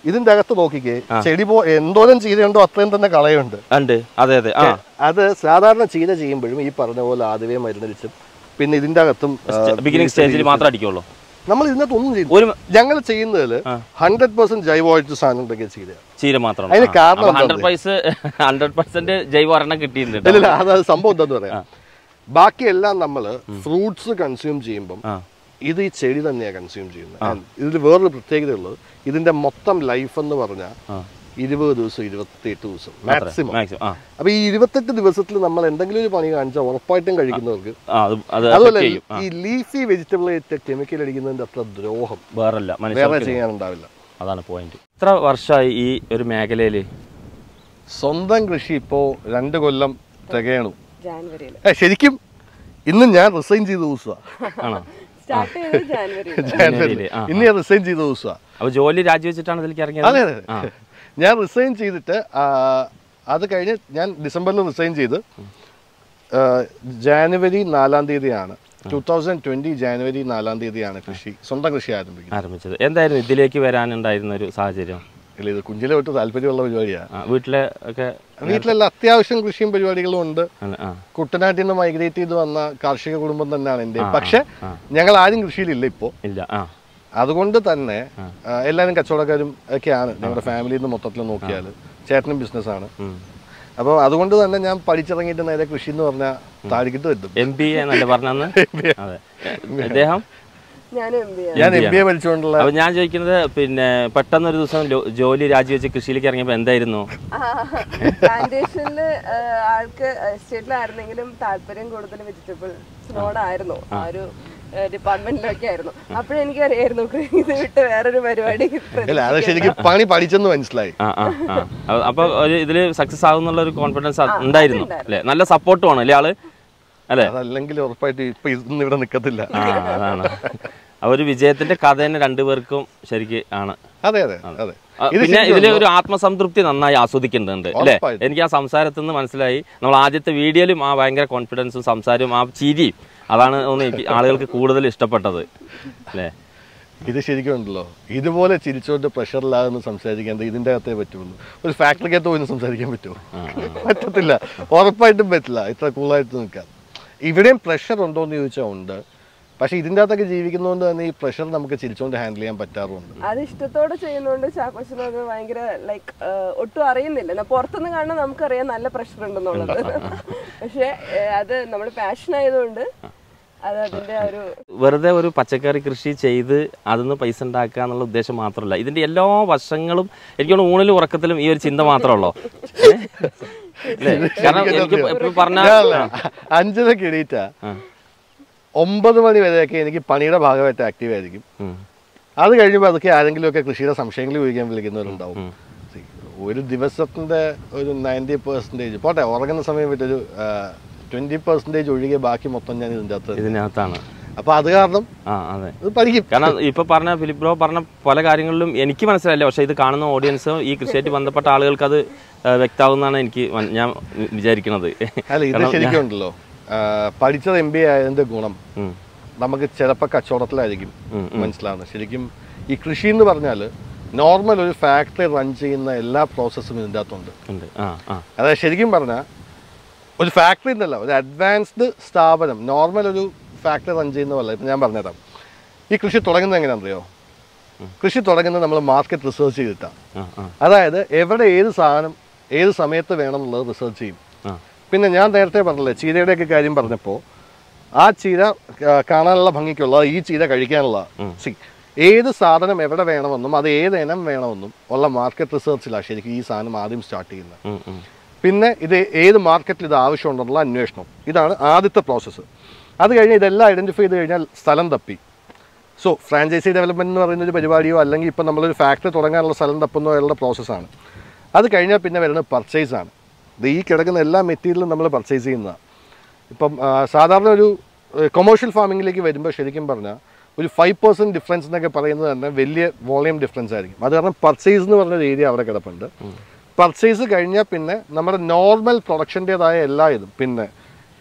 ഇതിന്റെ അകത്ത് നോക്കിക്കേ ചെടി പോ എന്തോരം ചീരയുണ്ടോ അത്രയും തന്നെ കളയുണ്ട് ഉണ്ട് അതെ അതെ ആ അത് സാധാരണ ചീര ചെയ്യുമ്പോഴും ഈ പറഞ്ഞ പോലെ ആദ്യമേ മരുന്നടിച്ചും പിന്നെ ഇതിന്റെ അകത്തും ആ, ബിഗിനിങ് സ്റ്റേജിൽ മാത്രം അടിക്കുള്ളൂ നമ്മൾ ഇതിനകത്ത് ഒന്നും ചെയ്തു ഒരു ഞങ്ങൾ ചെയ്യുന്നതിൽ ഹൺഡ്രഡ് പെർസെന്റ് ജൈവമായിട്ട് സാധനം ഉണ്ടെങ്കിൽ ചീര ചീര മാത്രം അതിന് കാരണം ഹൺഡ്രഡ് പൈസ ഹൺഡ്രഡ് പെർസെന്റ് ജൈവ ഒരെണ്ണം കിട്ടിയിട്ടുണ്ട് ഇല്ല അത് അത് സംഭവം എന്താന്ന് പറയാം ബാക്കിയെല്ലാം നമ്മൾ ഫ്രൂട്ട്സ് കൺസ്യൂം ചെയ്യുമ്പം ആ. ഇത് ഈ ചെടി തന്നെയാണ് കൺസ്യൂം ചെയ്യുന്നത് And ഇതിൽ വേറൊരു പ്രത്യേകത ഉള്ളത് ഇതിന്റെ മൊത്തം ലൈഫ് എന്ന് പറഞ്ഞാൽ ആ. ഇരുപത് ദിവസം ഇരുപത്തിയെട്ട് ദിവസം മാക്സിമം മാക്സിമം ആ അപ്പൊ ഈ ഇരുപത്തെട്ട് ദിവസത്തിൽ നമ്മൾ എന്തെങ്കിലും ഒരു പണി കാണിച്ചാൽ ഉറപ്പായിട്ടും കഴിക്കുന്നവർക്ക് ആ അത് അത് അതുപോലെ affect ചെയ്യും ഈ ലീഫി വെജിറ്റബിൾ കെമിക്കൽ അടിക്കുന്നതിന്റെ അത്ര ദ്രോഹം വേറല്ല വേറെ മനുഷ്യർക്ക് ചെയ്യാനുണ്ടാവില്ല അതാണ് പോയിന്റ് എത്ര വർഷമായി ഈ ഒരു മേഖലയിൽ സ്വന്തം കൃഷി ഇപ്പോ രണ്ട് കൊല്ലം തികയണു ജാനുവരിയിൽ ഏ, ശരിക്കും ഇന്ന് ഞാൻ റിസൈൻ ചെയ്ത ദിവസമാണ് ആണോ സ്റ്റാർട്ട് ചെയ്തത് ജാനുവരിയിൽ ജനുവരിയില്, ആ, ഇന്ന് ഞാൻ റിസൈൻ ചെയ്ത ദിവസമാണ് അപ്പൊ ജോലി രാജിവെച്ചിട്ടാണ് ഇതിലേക്ക് ഇറങ്ങിയത് അതെ അതെ ഞാൻ റിസൈൻ ചെയ്തിട്ട് ആ, അത് കഴിഞ്ഞ് ഞാൻ ഡിസംബറിൽ റിസൈൻ ചെയ്ത് ആ, ജാനുവരി നാലാം തീയതിയാണ് ടൂ തൗസൻഡ് ട്വന്റി ജാനുവരി നാലാം തീയതിയാണ് കൃഷി സ്വന്തം കൃഷി ആരംഭിക്കുന്നത് ആരംഭിച്ചത് എന്തായിരുന്നു ഇതിലേക്ക് വരാനുണ്ടായിരുന്ന ഒരു സാഹചര്യം ഇല്ല ഇത് കുഞ്ഞിലെ തൊട്ട് താല്പര്യമുള്ള പരിപാടിയാണ് ആ, വീട്ടിലെ ഒക്കെ വീട്ടിലെല്ലാം അത്യാവശ്യം കൃഷിയും പരിപാടികളും ഉണ്ട് ആണ്, ആ കുട്ടനാട്ടിൽ നിന്ന് മൈഗ്രേറ്റ് ചെയ്ത് വന്ന കാർഷിക കുടുംബം തന്നെയാണ് എൻ്റെ പക്ഷെ ഞങ്ങൾ ആരും കൃഷിയിലില്ല ഇപ്പോൾ ഇല്ല ആ അതുകൊണ്ട് തന്നെ ആ, എല്ലാവരും കച്ചവടക്കാരും ഒക്കെയാണ് ഞങ്ങളുടെ ഫാമിലിയിൽ നിന്ന് മൊത്തത്തിൽ നോക്കിയാൽ ചേട്ടനും ബിസിനസ്സാണ് ഉം. അപ്പോൾ അതുകൊണ്ട് തന്നെ ഞാൻ പഠിച്ചിറങ്ങിയിട്ട് നേരെ കൃഷി എന്ന് പറഞ്ഞാൽ താഴേക്കിട്ട് എത്തും എം ബി എ എന്നല്ലേ പറഞ്ഞന്ന് അതെ അദ്ദേഹം ഞാനും എം ബി ഞാൻ എം ബി എ പഠിച്ചുകൊണ്ടുള്ള അപ്പൊ ഞാൻ ചോദിക്കുന്നത് പിന്നെ പെട്ടെന്ന് ഒരു ദിവസം ലോ- ജോലി രാജിവെച്ച് കൃഷിയിലേക്ക് ഇറങ്ങിയപ്പോ എന്തായിരുന്നു പ്ലാന്റേഷനിൽ ആൾക്ക് എസ്റ്റേറ്റിലായിരുന്നെങ്കിലും താല്പര്യം കൂടുതൽ വെജിറ്റബിൾസിനോടായിരുന്നു ആ ഒരു ഡിപ്പാർട്ട്മെന്റിലൊക്കെ ആയിരുന്നു അപ്പോഴെനിക്ക് അറിയായിരുന്നു ഇത് വിട്ട് വേറൊരു പരിപാടി അല്ല അത് ശരിക്കും പണി പഠിച്ചെന്ന് മനസ്സിലായി ആ ആ ആ അ- അപ്പൊ ഒരു ഇതില് സക്സസ് ആകുന്നുള്ള ഒരു കോൺഫിഡൻസ് ഉണ്ടായിരുന്നു അല്ലെ നല്ല സപ്പോർട്ടും ആണ് അല്ലേ ആള് അല്ലേ അതല്ലെങ്കിൽ ഉറപ്പായിട്ട് ഇപ്പൊ ഇന്ന് ഇവിടെ നിൽക്കത്തില്ല ആ അതാണ് ആ ഒരു വിജയത്തിന്റെ കഥ തന്നെ രണ്ടുപേർക്കും ശരിക്ക് ആണ് അതെ അതെ അതെ ആ, ഇത് പിന്നെ ശരിക്കും ഇതിലെ ഒരു ആത്മസംതൃപ്തി നന്നായി ആസ്വദിക്കുന്നുണ്ട് അല്ലേ ഉറപ്പായിട്ടും. എനിക്ക് ആ സംസാരത്തിൽ നിന്ന് മനസ്സിലായി നമ്മൾ ആദ്യത്തെ വീഡിയോയിലും ആ ഭയങ്കര കോൺഫിഡൻസും സംസാരവും ആ ചിരിയും അതാണ് ഒന്ന് എനിക്ക് ആളുകൾക്ക് കൂടുതൽ ഇഷ്ടപ്പെട്ടത് അല്ലേ ഇത് ശരിക്കും ഉണ്ടല്ലോ ഇതുപോലെ ചിരിച്ചോണ്ട് പ്രഷറിലാകുന്ന സംസാരിക്കാൻ ഇതിന്റെ അകത്തേ പറ്റുള്ളൂ ഒരു ഫാക്ടറിക്കകത്ത് പോയി സംസാരിക്കാൻ പറ്റുമോ പറ്റത്തില്ല ഉറപ്പായിട്ടും പറ്റില്ല ഇത്ര കൂളായിട്ട് നിൽക്കാൻ ഇവിടെയും പ്രഷർ ഉണ്ടോ എന്ന് ചോദിച്ചാൽ ഉണ്ട് പക്ഷെ ഇതിൻ്റെ അകത്തൊക്കെ ജീവിക്കുന്നതുകൊണ്ട് തന്നെ ഈ പ്രഷർ നമുക്ക് ചിരിച്ചോണ്ട് ഹാൻഡിൽ ചെയ്യാൻ പറ്റാറുമുണ്ട് അത് ഇഷ്ടത്തോടെ ചെയ്യുന്നോണ്ട് ചാക്കോച്ചന് അത് ഭയങ്കര ലൈക്ക് ഒട്ടും അറിയുന്നില്ല എന്നാ പുറത്തുനിന്ന് കാണാൻ നമുക്കറിയാം നല്ല പ്രഷർ ഉണ്ടെന്നുള്ളത് പക്ഷെ അത് നമ്മുടെ പാഷൻ ആയതുകൊണ്ട് അത് അതിന്റെ ഒരു വെറുതെ ഒരു പച്ചക്കറി കൃഷി ചെയ്ത് അതിന്ന് പൈസ ഉണ്ടാക്കുക എന്നുള്ള ഉദ്ദേശം മാത്രമല്ല ഇതിന്റെ എല്ലാ വശങ്ങളും എനിക്ക് തോന്നുന്നു ഊണിലും ഉറക്കത്തിലും ഈ ഒരു ചിന്ത മാത്രമല്ലോ കാരണം എനിക്ക് ഇപ്പൊ പറഞ്ഞ അഞ്ചരക്ക് എണീറ്റാ ഒമ്പത് മണി വരെയൊക്കെ എനിക്ക് പണിയുടെ ഭാഗമായിട്ട് ആക്റ്റീവ് ആയിരിക്കും ഉം. അത് കഴിയുമ്പോൾ അതൊക്കെ ആരെങ്കിലുമൊക്കെ കൃഷിയുടെ സംശയങ്ങൾ ചോദിക്കാൻ വിളിക്കുന്നവരുണ്ടാവും See, ഒരു ദിവസത്തിന്റെ ഒരു നയൻറ്റി പെർസെൻറ്റേജ് പോട്ടെ ഉറങ്ങുന്ന സമയം വിട്ടൊരു ട്വന്റി പെർസെൻറ്റേജ് ഒഴികെ ബാക്കി മൊത്തം ഞാൻ ഇതിൻ്റെ അകത്ത് ഇതിനകത്താണ് അപ്പൊ അത് കാരണം ആ അതെ ഇത് പഠിക്കും കാരണം ഇപ്പൊ പറഞ്ഞ ഫിലിപ്പ് ബ്രോ പറഞ്ഞ പല കാര്യങ്ങളിലും എനിക്ക് മനസ്സിലായില്ല പക്ഷെ ഇത് കാണുന്ന ഓഡിയൻസ് ഈ കൃഷിയായിട്ട് ബന്ധപ്പെട്ട ആളുകൾക്ക് അത് വ്യക്തമാകുന്നതാണ് എനിക്ക് മൻ- ഞാൻ വിചാരിക്കുന്നത് അല്ല ഇത് ശരിക്കും ഉണ്ടല്ലോ ആ, പഠിച്ചത് എം ബി എ ആയതിന്റെ ഗുണം ഉം. നമുക്ക് ചിലപ്പോൾ കച്ചവടത്തിലായിരിക്കും ഉം, മനസ്സിലാവുന്നത് ശരിക്കും ഈ കൃഷി എന്ന് പറഞ്ഞാൽ നോർമൽ ഒരു ഫാക്ടറി റൺ ചെയ്യുന്ന എല്ലാ പ്രോസസ്സും ഇതിൻ്റെ അകത്തുണ്ട് ഉണ്ട് ആ ആ അതായത് ശരിക്കും പറഞ്ഞാൽ ഒരു ഫാക്ടറി എന്നല്ല ഒരു അഡ്വാൻസ്ഡ് സ്ഥാപനം നോർമൽ ഒരു ഫാക്ടറി റൺ ചെയ്യുന്ന പോലെ ഇപ്പം ഞാൻ പറഞ്ഞുതരാം ഈ കൃഷി തുടങ്ങുന്നത് എങ്ങനെയാണെന്നറിയോ കൃഷി തുടങ്ങുന്നത് നമ്മൾ മാർക്കറ്റ് റിസർച്ച് ചെയ്തിട്ടാണ് ആ ആ അതായത് എവിടെ ഏത് സാധനം ഏത് സമയത്ത് വേണം എന്നുള്ളത് റിസർച്ച് ചെയ്യും ആ പിന്നെ ഞാൻ നേരത്തെ പറഞ്ഞില്ലേ ചീരയുടെയൊക്കെ കാര്യം പറഞ്ഞപ്പോൾ ആ ചീര ആ, കാണാനുള്ള ഭംഗിക്കുള്ള ഈ ചീര കഴിക്കാനുള്ള സി ഏത് സാധനം എവിടെ വേണമെന്നും അത് ഏത് ഇനം വേണമെന്നും ഉള്ള മാർക്കറ്റ് റിസർച്ചിലാണ് ശരിക്കും ഈ സാധനം ആദ്യം സ്റ്റാർട്ട് ചെയ്യുന്നത് ഉം, ഉം. പിന്നെ ഇത് ഏത് മാർക്കറ്റിൽ ഇത് ആവശ്യമുണ്ടെന്നുള്ള അന്വേഷണം ഇതാണ് ആദ്യത്തെ പ്രോസസ്സ് അത് കഴിഞ്ഞ് ഇതെല്ലാം ഐഡൻറ്റിഫൈ ചെയ്ത് കഴിഞ്ഞാൽ സ്ഥലം തപ്പി സോ ഫ്രാഞ്ചൈസി ഡെവലപ്മെന്റ് എന്ന് പറയുന്ന ഒരു പരിപാടിയോ അല്ലെങ്കിൽ ഇപ്പം നമ്മളൊരു ഫാക്ടറി തുടങ്ങാനുള്ള സ്ഥലം തപ്പുന്നതിനുള്ള പ്രോസസ്സാണ് അത് കഴിഞ്ഞാൽ പിന്നെ വരുന്നത് പർച്ചേസ് ആണ് ഇത് ഈ കിടക്കുന്ന എല്ലാ മെറ്റീരിയലും നമ്മൾ പർച്ചേസ് ചെയ്യുന്നതാണ് ഇപ്പം ആ, സാധാരണ ഒരു കൊമേഴ്ഷ്യൽ ഫാമിങ്ങിലേക്ക് വരുമ്പോൾ ശരിക്കും പറഞ്ഞാൽ ഒരു ഫൈവ് പെർസെൻറ്റ് ഡിഫറൻസ് എന്നൊക്കെ പറയുന്നത് തന്നെ വലിയ വോളിയം ഡിഫറൻസ് ആയിരിക്കും അത് കാരണം പർച്ചേസ് എന്ന് പറഞ്ഞൊരു ഏരിയ അവിടെ കിടപ്പുണ്ട് പർച്ചേസ് കഴിഞ്ഞാൽ പിന്നെ നമ്മുടെ നോർമൽ പ്രൊഡക്ഷൻ്റേതായ എല്ലാ ഇതും പിന്നെ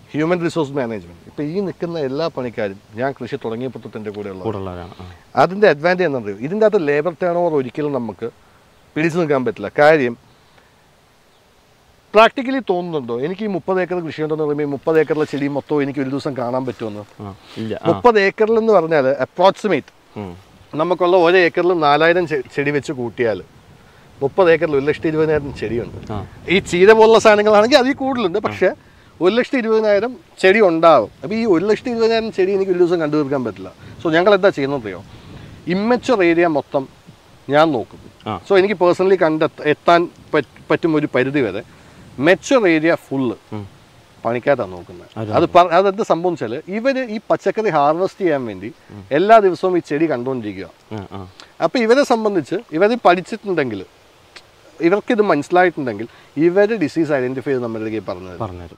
ഹ്യൂമൻ റിസോഴ്സ് മാനേജ്മെൻറ്റ് ഇപ്പോൾ ഈ നിൽക്കുന്ന എല്ലാ പണിക്കാരും ഞാൻ കൃഷി തുടങ്ങിയപ്പോൾ തൊട്ട് എൻ്റെ കൂടെയുള്ള കൂടുള്ളവരാണ് ആ. അതിൻ്റെ അഡ്വാൻറ്റേജ് എന്താ പറയുക ഇതിൻ്റെ അകത്ത് ലേബർ ടേൺ ഓവർ ഒരിക്കലും നമുക്ക് പിടിച്ചു നിൽക്കാൻ പറ്റില്ല കാര്യം പ്രാക്ടിക്കലി തോന്നുന്നുണ്ടോ എനിക്ക് ഈ മുപ്പത് ഏക്കർ കൃഷി ഉണ്ടെന്ന് പറയുമ്പോൾ ഈ മുപ്പത് ഏക്കറിലെ ചെടി മൊത്തം എനിക്ക് ഒരു ദിവസം കാണാൻ പറ്റുമെന്ന് ആ ഇല്ല ആ മുപ്പത് ഏക്കറിൽ എന്ന് പറഞ്ഞാൽ അപ്രോക്സിമേറ്റ് ഉം. നമുക്കുള്ള ഒരു ഏക്കറിൽ നാലായിരം ചെ- ചെടി വെച്ച് കൂട്ടിയാൽ മുപ്പത് ഏക്കറിൽ ഒരു ലക്ഷത്തി ഇരുപതിനായിരം ചെടിയുണ്ട് ആ ഈ ചീര പോലുള്ള സാധനങ്ങളാണെങ്കിൽ അതിൽ കൂടുതലുണ്ട് പക്ഷേ ഒരു ലക്ഷത്തി ഇരുപതിനായിരം ചെടി ഉണ്ടാവും അപ്പോൾ ഈ ഒരു ലക്ഷത്തി ഇരുപതിനായിരം ചെടി എനിക്ക് ഒരു ദിവസം കണ്ടു തീർക്കാൻ പറ്റില്ല സോ ഞങ്ങൾ എന്താ ചെയ്യുന്നത് അറിയോ ഇമ്മച്ചുവർ ഏരിയ മൊത്തം ഞാൻ നോക്കും ആ. സോ എനിക്ക് പേഴ്സണലി കണ്ടെത്ത എത്താൻ പറ്റ് പറ്റും ഒരു പരിധി വരെ മെച്ചുവർ ഏരിയ ഫുള്ള് ഉം. പണിക്കാരാണ് നോക്കുന്നത് അവരാ അത് പറ- അതെന്ത് സംഭവം വെച്ചാൽ ഇവർ ഈ പച്ചക്കറി ഹാർവെസ്റ്റ് ചെയ്യാൻ വേണ്ടി എല്ലാ ദിവസവും ഈ ചെടി കണ്ടുകൊണ്ടിരിക്കുക ആ ആ അപ്പോൾ ഇവരെ സംബന്ധിച്ച് ഇവർ പഠിച്ചിട്ടുണ്ടെങ്കിൽ ഇവർക്കിത് മനസ്സിലായിട്ടുണ്ടെങ്കിൽ ഇവർ ഡിസീസ് ഐഡൻറ്റിഫൈ ചെയ്ത് നമ്മുടെ അടുത്തേക്ക് പറഞ്ഞത് പറഞ്ഞുതരും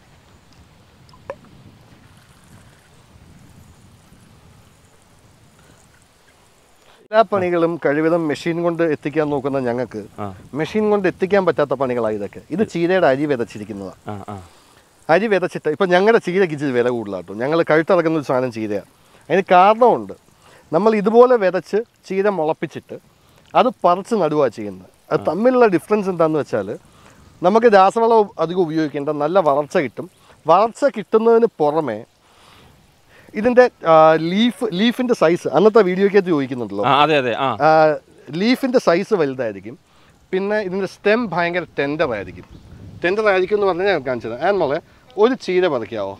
എല്ലാ പണികളും കഴിവിധം മെഷീൻ കൊണ്ട് എത്തിക്കാൻ നോക്കുന്ന ഞങ്ങൾക്ക് ആ മെഷീൻ കൊണ്ട് എത്തിക്കാൻ പറ്റാത്ത പണികളാണ് ഇതൊക്കെ ഇത് ചീരയുടെ അരി വിതച്ചിരിക്കുന്നതാണ് ആ ആ അരി വിതച്ചിട്ട് ഇപ്പം ഞങ്ങളുടെ ചീരയ്ക്ക് ഇച്ചിരി വില കൂടുതലാട്ടോ ഞങ്ങൾ കഴുത്തിറക്കുന്ന ഒരു സാധനം ചീരയാണ് അതിന് കാരണമുണ്ട് നമ്മൾ ഇതുപോലെ വിതച്ച് ചീര മുളപ്പിച്ചിട്ട് അത് പറിച്ച് നടുവാ ചെയ്യുന്നത് അത് തമ്മിലുള്ള ഡിഫറൻസ് എന്താണെന്ന് വെച്ചാൽ നമുക്ക് രാസവളം അധികം ഉപയോഗിക്കേണ്ട നല്ല വളർച്ച കിട്ടും വളർച്ച കിട്ടുന്നതിന് പുറമെ ഇതിൻ്റെ ലീഫ് ലീഫിൻ്റെ സൈസ് അന്നത്തെ വീഡിയോക്കകത്ത് ചോദിക്കുന്നുണ്ടല്ലോ ആ അതെ അതെ ആ ലീഫിൻ്റെ സൈസ് വലുതായിരിക്കും പിന്നെ ഇതിൻ്റെ സ്റ്റെം ഭയങ്കര ടെൻഡർ ആയിരിക്കും ടെൻഡർ ആയിരിക്കും എന്ന് പറഞ്ഞാൽ ഞാൻ കാണിച്ചത് ആൻ മോളെ ഒരു ചീര പറിക്കാവോ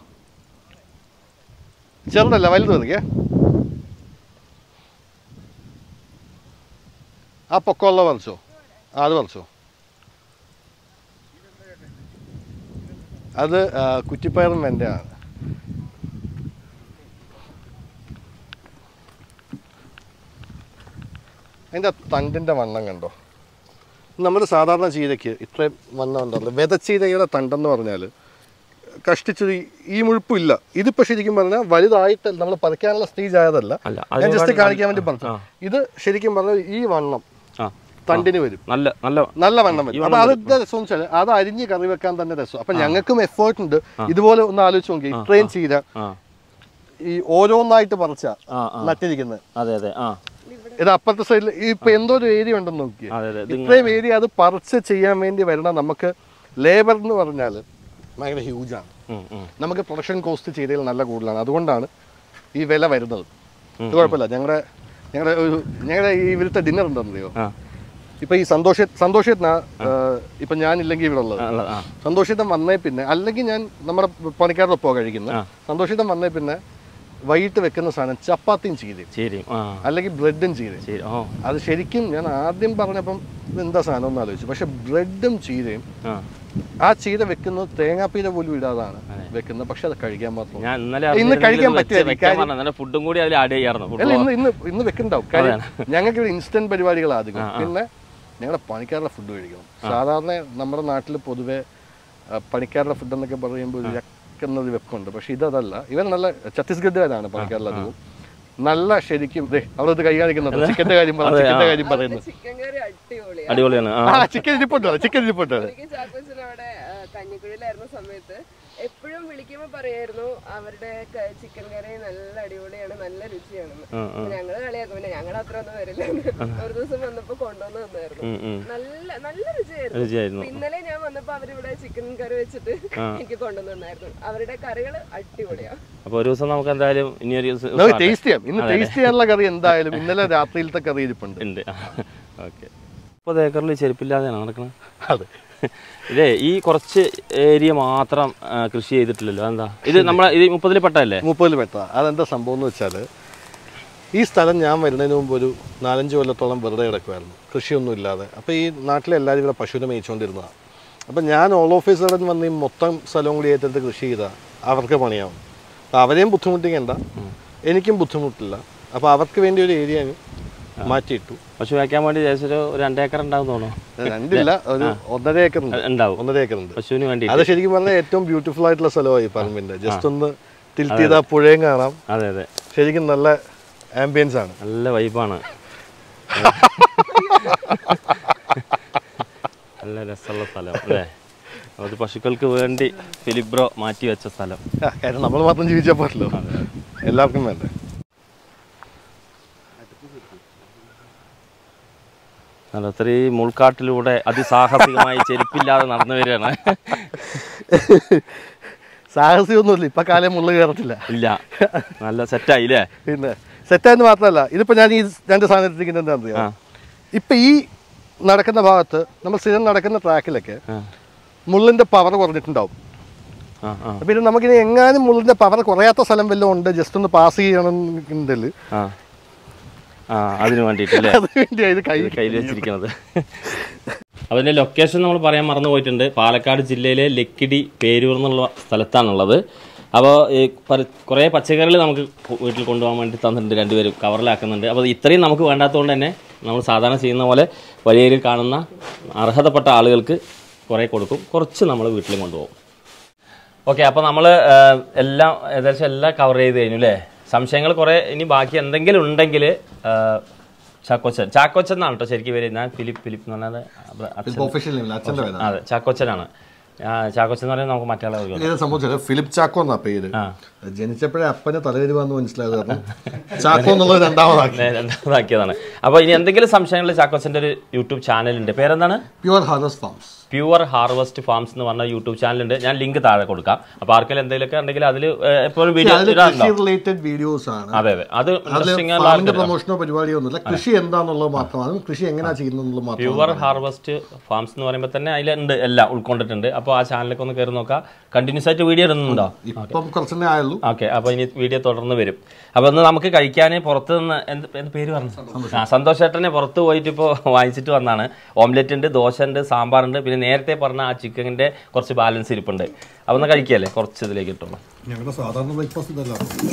ചെറുതല്ല വലുത് പറിക്കേ ആ പൊക്കമുള്ള പറിച്ചോ ആ അത് പറിച്ചോ അത് ആ, കുറ്റിപ്പയറും വെൻ്റെയാണ് അതിൻ്റെ തണ്ടിൻ്റെ വണ്ണം കണ്ടോ നമ്മൾ സാധാരണ ചീരയ്ക്ക് ഇത്രയും വണ്ണം ഉണ്ടല്ലോ വിതച്ചീരയുടെ തണ്ടെന്ന് പറഞ്ഞാൽ കഷ്ടിച്ചത് ഈ- ഈ മുഴുപ്പില്ല ഇതിപ്പോൾ ശരിക്കും പറഞ്ഞാൽ വലുതായിട്ട് നമ്മൾ പറിക്കാനുള്ള സ്റ്റേജ് ആയതല്ല അല്ല ഞാൻ ജസ്റ്റ് അതിനെക്കാളും കാണിക്കാൻ വേണ്ടി പറഞ്ഞു ആ. ഇത് ശരിക്കും പറഞ്ഞാൽ ഈ വണ്ണം ആ തണ്ടിന് വരും നല്ല നല്ല നല്ല വണ്ണം വരും അപ്പൊ അതിന്റെ രസം വെച്ചാൽ അത് അരിഞ്ഞ് കറി വെക്കാൻ തന്നെ രസം അപ്പൊ ഞങ്ങൾക്കും എഫേർട്ട് ഉണ്ട് ഇതുപോലെ ഒന്ന് ആലോചിച്ച് നോക്കി ഇത്രയും ചീര ആ ഈ ഓരോന്നായിട്ട് പറിച്ച ആ ആ നട്ടിരിക്കുന്നത് അതെ അതെ ആ ഇത് അപ്പുറത്തെ സൈഡിൽ ഇപ്പൊ എന്തോ ഒരു ഏരിയ ഉണ്ടെന്ന് നോക്കിയേ അതെ അതെ ഇത് ഇത്രയും ഏരിയ അത് പറിച്ച് ചെയ്യാൻ വേണ്ടി വരണ നമുക്ക് ലേബർ എന്ന് പറഞ്ഞാൽ ഭയങ്കര ഹ്യൂജാണ് ഉം, ഉം. നമുക്ക് പ്രൊഡക്ഷൻ കോസ്റ്റ് ചെയ്തതിൽ നല്ല കൂടുതലാണ് അതുകൊണ്ടാണ് ഈ വില വരുന്നത് ഇത് കുഴപ്പമില്ല ഞങ്ങളുടെ ഞങ്ങളുടെ ഒരു ഞങ്ങളുടെ ഈ ഇവിടുത്തെ ഡിന്നർ ഉണ്ടെന്നറിയോ ആ ഇപ്പൊ ഈ സന്തോഷ സന്തോഷത്തിനാ ഇപ്പൊ ഞാനില്ലെങ്കിൽ ഇവിടെ ഉള്ളത് ആ, ഉള്ള- ആ സന്തോഷിതം വന്നേ പിന്നെ അല്ലെങ്കിൽ ഞാൻ നമ്മുടെ പണിക്കാരുടെ ഒപ്പമാണ് കഴിക്കുന്നത് ആ. സന്തോഷിതം വന്നേ പിന്നെ വൈകിട്ട് വെക്കുന്ന സാധനം ചപ്പാത്തിയും ചീരയും ശരി ആ അല്ലെങ്കിൽ ബ്രെഡും ചീരയും ശരി ഓ അത് ശരിക്കും ഞാൻ ആദ്യം പറഞ്ഞപ്പം ഇത് എന്താ സാധനം എന്ന് ആലോചിച്ചു പക്ഷെ ബ്രെഡും ചീരയും ആ ആ ചീര വെക്കുന്നത് തേങ്ങാപ്പീര പോലും ഇടാതാണ് വെക്കുന്നത് പക്ഷെ അത് കഴിക്കാൻ മാത്രം ഞാൻ ഇന്നലെ ഇന്ന് അറിഞ്ഞിരുന്നെങ്കിൽ കഴിക്കാൻ ഇത് വെച്ച് പറ്റുമായിരിക്കും. വെക്കാൻ പറഞ്ഞ ഇന്നലെ ഫുഡും കൂടി അതിൽ ആഡ് ചെയ്യാറുണ്ട് അല്ല ഫുഡ് ഇന്ന് ഇന്ന് ഇന്ന് വെക്കുന്നുണ്ടാവും കാര്യം ഞങ്ങൾക്ക് ഇവിടെ ഇൻസ്റ്റന്റ് പരിപാടികൾ അധികം പിന്നെ ഞങ്ങളുടെ പണിക്കാരുടെ ഫുഡ് കഴിക്കണം സാധാരണ നമ്മുടെ നാട്ടിൽ പൊതുവെ ആ, പണിക്കാരുടെ ഫുഡ് എന്നൊക്കെ പറയുമ്പോൾ ഒരു എന്നൊരു വെപ്പുണ്ട് പക്ഷെ ഇതല്ല ഇവൻ നല്ല ഛത്തീസ്ഗഡുകാരാണ് പണിക്കാരുടെ അധികവും നല്ല ശരിക്കും ദേ അവിടെ ഇത് കൈ കാണിക്കുന്നുണ്ട് ചിക്കന്റെ കാര്യം പറഞ്ഞു ചിക്കന്റെ കാര്യം പറയുന്നു ചിക്കൻ കറി അടിപൊളിയാണ് അടിപൊളിയാണ് ആ ആ ചിക്കൻ ഇരിപ്പുണ്ടോ ചിക്കൻ ഇരിപ്പുണ്ടോ എനിക്ക് ചാക്കോച്ചൻ അവിടെ ആ, കഞ്ഞിക്കുഴിയിലായിരുന്ന സമയത്ത് എപ്പോഴും വിളിക്കുമ്പോ പറയായിരുന്നു അവരുടെ ക- ചിക്കൻ കറി നല്ല അടിപൊളിയാണ് നല്ല രുചിയാണെന്ന് ആ, അപ്പൊ ഞങ്ങള് കളിയാക്കും പിന്നെ ഞങ്ങളുടെ അത്ര ഒന്നും വരില്ല ഒരു ദിവസം വന്നപ്പോ കൊണ്ടുവന്ന് തന്നായിരുന്നു ഉം, ഉം. നല്ല നല്ല രുചിയായിരുന്നു രുചിയായിരുന്നു അപ്പൊ ഇന്നലെ ഞാൻ വന്നപ്പോ അവരിവിടെ ചിക്കൻ കറി വെച്ചിട്ട് എനിക്ക് കൊണ്ടുവന്നിട്ടുണ്ടായിരുന്നു അവരുടെ കറികള് അടിപൊളിയാണ് അപ്പൊ ഒരു ദിവസം നമുക്ക് എന്തായാലും ഇനി ഒരു ദിവസം നമുക്ക് ടേസ്റ്റ് ചെയ്യാം ഇന്ന് ടേസ്റ്റ് ചെയ്യാനുള്ള കറി എന്തായാലും ഇന്നലെ രാത്രിയിലത്തെ കറി ഇരിപ്പുണ്ട് ഉണ്ട് ഓക്കെ മുപ്പത് ഏക്കറിൽ ചെരുപ്പില്ലാതെയാണ് നടക്കുന്നത് അതെ ഇതേ ഈ കുറച്ച് ഏരിയ മാത്രം ആ, കൃഷി ചെയ്തിട്ടില്ലല്ലോ എന്താ ഇത് നമ്മളെ ഇത് മുപ്പതിൽ പെട്ടല്ലേ മുപ്പതിൽ പെട്ട അതെന്താ സംഭവം എന്ന് വെച്ചാൽ ഈ സ്ഥലം ഞാൻ വരുന്നതിന് മുമ്പ് ഒരു നാലഞ്ച് കൊല്ലത്തോളം വെറുതെ കിടക്കുമായിരുന്നു കൃഷിയൊന്നും ഇല്ലാതെ അപ്പോൾ ഈ നാട്ടിലെ എല്ലാവരും ഇവിടെ പശുവിനെ മേയിച്ചുകൊണ്ടിരുന്നതാണ് അപ്പോൾ ഞാൻ ഓൾ ഓഫീസ് സഡൻ വന്ന് ഈ മൊത്തം സ്ഥലവും കൂടി ഏറ്റെടുത്ത് കൃഷി ചെയ്താൽ അവർക്ക് പണിയാവും അപ്പോൾ അവരെയും ബുദ്ധിമുട്ടിക്കേണ്ട എനിക്കും ബുദ്ധിമുട്ടില്ല അപ്പോൾ അവർക്ക് വേണ്ടി ഒരു ഏരിയ മാറ്റിയിട്ടു പശു വയ്ക്കാൻ വേണ്ടി ഏകദേശം ഒരു രണ്ടേക്കർ ഉണ്ടാവും തോന്നുന്നു രണ്ടില്ല ഒരു ഒന്നര ഏക്കർ ഉണ്ട് ഉണ്ടാവും ഒന്നര ഏക്കർ ഉണ്ട് പശുവിന് വേണ്ടി അത് ശരിക്കും പറഞ്ഞാൽ ഏറ്റവും ബ്യൂട്ടിഫുൾ ആയിട്ടുള്ള സ്ഥലമായി ഈ പറമ്പിൻ്റെ ജസ്റ്റ് ഒന്ന് ടിൽറ്റ് ചെയ്താൽ പുഴയും കാണാം അതെ അതെ ശരിക്കും നല്ല ആംബിയൻസ് ആണ് നല്ല വൈബാണ് നല്ല രസമുള്ള സ്ഥലം അല്ലേ അത് പശുക്കൾക്ക് വേണ്ടി ഫിലിപ്പ് ബ്രോ മാറ്റി വെച്ച സ്ഥലം ആ, കാര്യം നമ്മൾ മാത്രം ജീവിച്ചാൽ പോരല്ലോ എല്ലാവർക്കും വേണ്ടേ അല്ല അത്രയും മുൾക്കാട്ടിലൂടെ അതിസാഹസികമായി ചെരുപ്പില്ലാതെ നടന്നു വരികയാണ് സാഹസികമൊന്നുമില്ല ഇപ്പൊ കാലം മുള്ളു കയറത്തില്ല ഇല്ല നല്ല സെറ്റായില്ലേ പിന്നെ സെറ്റായെന്ന് മാത്രമല്ല ഇതിപ്പോ ഞാൻ ഈ രണ്ട് സാധനത്തിരിക്കുന്നത് എന്താ ആ അറിയാം ഇപ്പൊ ഈ നടക്കുന്ന ഭാഗത്ത് നമ്മൾ സ്ഥിരം നടക്കുന്ന ട്രാക്കിലൊക്കെ ആ മുള്ളിന്റെ പവർ കുറഞ്ഞിട്ടുണ്ടാവും ആ ആ അപ്പൊ ഇത് നമുക്കിനി എങ്ങാനും മുള്ളിന്റെ പവർ കുറയാത്ത സ്ഥലം വല്ലതും ഉണ്ട് ജസ്റ്റ് ഒന്ന് പാസ് ചെയ്യണമെന്നുണ്ടെങ്കിൽ ആ ആ അതിന് വേണ്ടിയിട്ടല്ലേ അത് വേണ്ടിയാ ഇത് കൈ കയ്യിൽ വെച്ചിരിക്കുന്നത് അതിൻ്റെ ലൊക്കേഷൻ നമ്മൾ പറയാൻ മറന്നു പോയിട്ടുണ്ട് പാലക്കാട് ജില്ലയിലെ ലക്കിടി പേരൂർ എന്നുള്ള സ്ഥലത്താണുള്ളത് അപ്പോൾ ഈ പല- കുറേ പച്ചക്കറികൾ നമുക്ക് കൊ- വീട്ടിൽ കൊണ്ടുപോകാൻ വേണ്ടി തന്നിട്ടുണ്ട് രണ്ടുപേരും കവറിലാക്കുന്നുണ്ട് അപ്പോൾ ഇത്രയും നമുക്ക് വേണ്ടാത്തതുകൊണ്ട് തന്നെ നമ്മൾ സാധാരണ ചെയ്യുന്ന പോലെ വഴിയിൽ കാണുന്ന അർഹതപ്പെട്ട ആളുകൾക്ക് കുറേ കൊടുക്കും കുറച്ച് നമ്മൾ വീട്ടിലും കൊണ്ടുപോകും ഓക്കെ അപ്പോൾ നമ്മൾ എല്ലാം ഏകദേശം എല്ലാം കവർ ചെയ്ത് കഴിഞ്ഞു അല്ലേ സംശയങ്ങൾ കുറേ ഇനി ബാക്കി എന്തെങ്കിലും ഉണ്ടെങ്കിൽ ചാക്കോച്ചൻ ചാക്കോച്ചൻ എന്നാണ് കേട്ടോ ശരിക്കും പേര് ഞാൻ ഫിലിപ്പ് ഫിലിപ്പ് എന്ന് പറഞ്ഞത് അബ്ര- അച്ഛൻ പ്രൊഫഷണൽ അച്ഛൻ്റെ പേരാ അതെ ചാക്കോച്ചനാണ് ആ, ചാക്കോച്ചൻ എന്ന് പറയുന്നത് നമുക്ക് മറ്റേ ആളെ ഇത് സംഭവിച്ചത് ഫിലിപ്പ് ചാക്കോ എന്നാ പേര് ആ ജനിച്ചപ്പോഴേ അപ്പനെ തലവരുവാന്ന് മനസ്സിലായത് കാരണം ചാക്കോ എന്നുള്ളത് രണ്ടാമതാക്കി നേ- രണ്ടാമതാക്കിയതാണ് അപ്പോൾ ഇനി എന്തെങ്കിലും സംശയങ്ങൾ ചാക്കോച്ചൻ്റെ ഒരു യൂട്യൂബ് ചാനലുണ്ട് പേരെന്താണ് pure harvest farms pure harvest farms എന്ന് പറഞ്ഞ യൂട്യൂബ് ചാനലുണ്ട് ഞാൻ ലിങ്ക് താഴെ കൊടുക്കാം അപ്പോൾ ആർക്കെങ്കിലും എന്തെങ്കിലുമൊക്കെ ഉണ്ടെങ്കിൽ അതിൽ എപ്പോഴും വീഡിയോ അതിൽ ഇടാറുണ്ടോ കൃഷി റിലേറ്റഡ് വീഡിയോസ് ആണ് അതെ അതെ അത് അതിൽ ഇൻട്രസ്റ്റിംഗ് ഫാമിന്റെ പ്രൊമോഷനോ പരിപാടിയോ ഒന്നുമില്ല കൃഷി എന്താന്നുള്ളത് മാത്രമാണ് കൃഷി എങ്ങനെയാ ചെയ്യുന്നത് മാത്രമാണ് പ്യുവർ ഹാർവസ്റ്റ് ഫാംസ് എന്ന് പറയുമ്പോൾ തന്നെ അതിലുണ്ട് എല്ലാം ഉൾക്കൊണ്ടിട്ടുണ്ട് അപ്പോൾ ആ ചാനലൊക്കെ ഒന്ന് കയറി നോക്കാം കണ്ടിന്യൂസ് ആയിട്ട് വീഡിയോ ഇടുന്നുണ്ടോ ഇപ്പം കുറച്ചെന്നെ ആയുള്ളൂ ഓക്കെ അപ്പോൾ ഇനി വീഡിയോ തുടർന്ന് വരും അപ്പോൾ ഒന്ന് നമുക്ക് കഴിക്കാൻ പുറത്ത് നിന്ന് എന്ത് എന്ത് പേര് പറഞ്ഞു ആ സന്തോഷ് ചേട്ടനെ പുറത്ത് പോയിട്ട് ഇപ്പോൾ വാങ്ങിച്ചിട്ട് വന്നാണ് ഓംലെറ്റ് ഉണ്ട് ദോശ ഉണ്ട് സാമ്പാറുണ്ട് പിന്നെ നേരത്തെ പറഞ്ഞ ആ ചിക്കനിൻ്റെ കുറച്ച് ബാലൻസ് ഇരിപ്പുണ്ട് അപ്പോൾ ഒന്ന് കഴിക്കല്ലേ കുറച്ച് ഇതിലേക്ക് ഇട്ടുള്ളൂ ഞങ്ങളുടെ സാധാരണ ബ്രേക്ക്ഫാസ്റ്റ് ഇതല്ല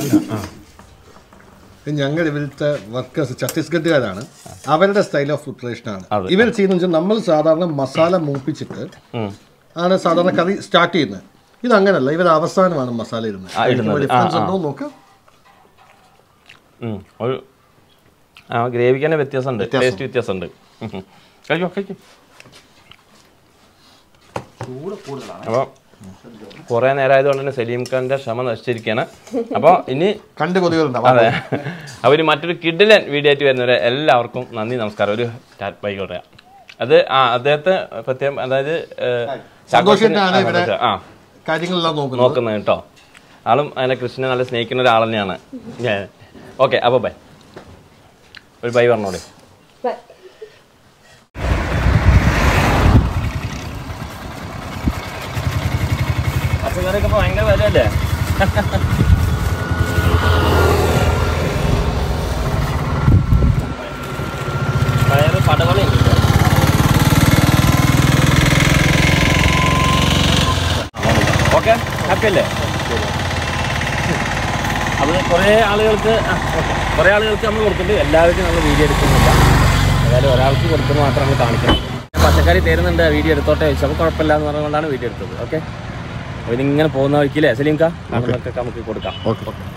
ഞങ്ങൾ ഇവിടുത്തെ വർക്കേഴ്സ് ഛത്തീസ്ഗഡുകാരാണ് അവരുടെ സ്റ്റൈൽ ഓഫ് പ്രിപ്പറേഷൻ ആണ് അതെ. ഇവർ ചെയ്യുന്ന വെച്ചാൽ നമ്മൾ സാധാരണ മസാല മൂപ്പിച്ചിട്ട് ഉം. ആണ് സാധാരണ കറി സ്റ്റാർട്ട് ചെയ്യുന്നത് ഇത് അങ്ങനല്ല ഇവർ അവസാനമാണ് മസാല ഇടുന്നത് ആ, ഇടുന്നത്. ഡിഫറൻസ് ഉണ്ടോ എന്ന് നോക്കാം ഉം. ഒരു ആ ഗ്രേവിക്ക് തന്നെ വ്യത്യാസമുണ്ട് ടേസ്റ്റ് വ്യത്യാസമുണ്ട് ഉം ഉം. കഴിക്കോ കഴിക്കും അപ്പോൾ കുറേ നേരം ആയതുകൊണ്ട് തന്നെ സലീം ഖാൻ്റെ ക്ഷമ നശിച്ചിരിക്കുകയാണ് അപ്പോൾ ഇനി കണ്ട് കൊതികളുണ്ടാവും അതെ അപ്പോൾ ഇനി മറ്റൊരു കിഡിലൻ വീഡിയോ ആയിട്ട് വരുന്നവരെ എല്ലാവർക്കും നന്ദി നമസ്കാരം ഒരു ടാറ്റ് ബൈ പറയാം അത് ആ അദ്ദേഹത്തെ പ്രത്യേകം അതായത് ഏഹ്, സന്തോഷിനാണ് ആ, ഇവിടെ സന്തോഷം. ആ കാര്യങ്ങളെല്ലാം നോക്കുന്നത് നോക്കുന്നത് കേട്ടോ ആളും അതിനെ കൃഷ്ണനെ നല്ല സ്നേഹിക്കുന്ന ഒരാൾ തന്നെയാണ് ഓക്കെ അപ്പോൾ ബൈ ഒരു ബൈ പറഞ്ഞോളൂ Bye. പച്ചക്കറിയൊക്കെ ഇപ്പോൾ ഭയങ്കര വിലയല്ലേ പയറ് പടവളി ഓക്കെ ഹാപ്പി അല്ലേ അത് കുറേ ആളുകൾക്ക് ആ, okay. കുറേ ആളുകൾക്ക് നമ്മൾ കൊടുക്കുന്നുണ്ട് എല്ലാവർക്കും നമ്മൾ വീഡിയോ എടുക്കുന്നില്ല ഏതായാലും ഒരാൾക്ക് കൊടുക്കുന്നത് മാത്രം നമ്മൾ കാണിക്കണം ഞാൻ പച്ചക്കറി തരുന്നുണ്ട് വീഡിയോ എടുത്തോട്ടെ ചോദിച്ചു അപ്പോൾ കുഴപ്പമില്ല എന്ന് പറഞ്ഞുകൊണ്ടാണ് വീഡിയോ എടുത്തത് ഓക്കെ അപ്പോൾ ഇതിങ്ങനെ പോകുന്ന വഴിക്കില്ലേ സലീംക്ക നമുക്ക് കൊടുക്കാം ഓക്കെ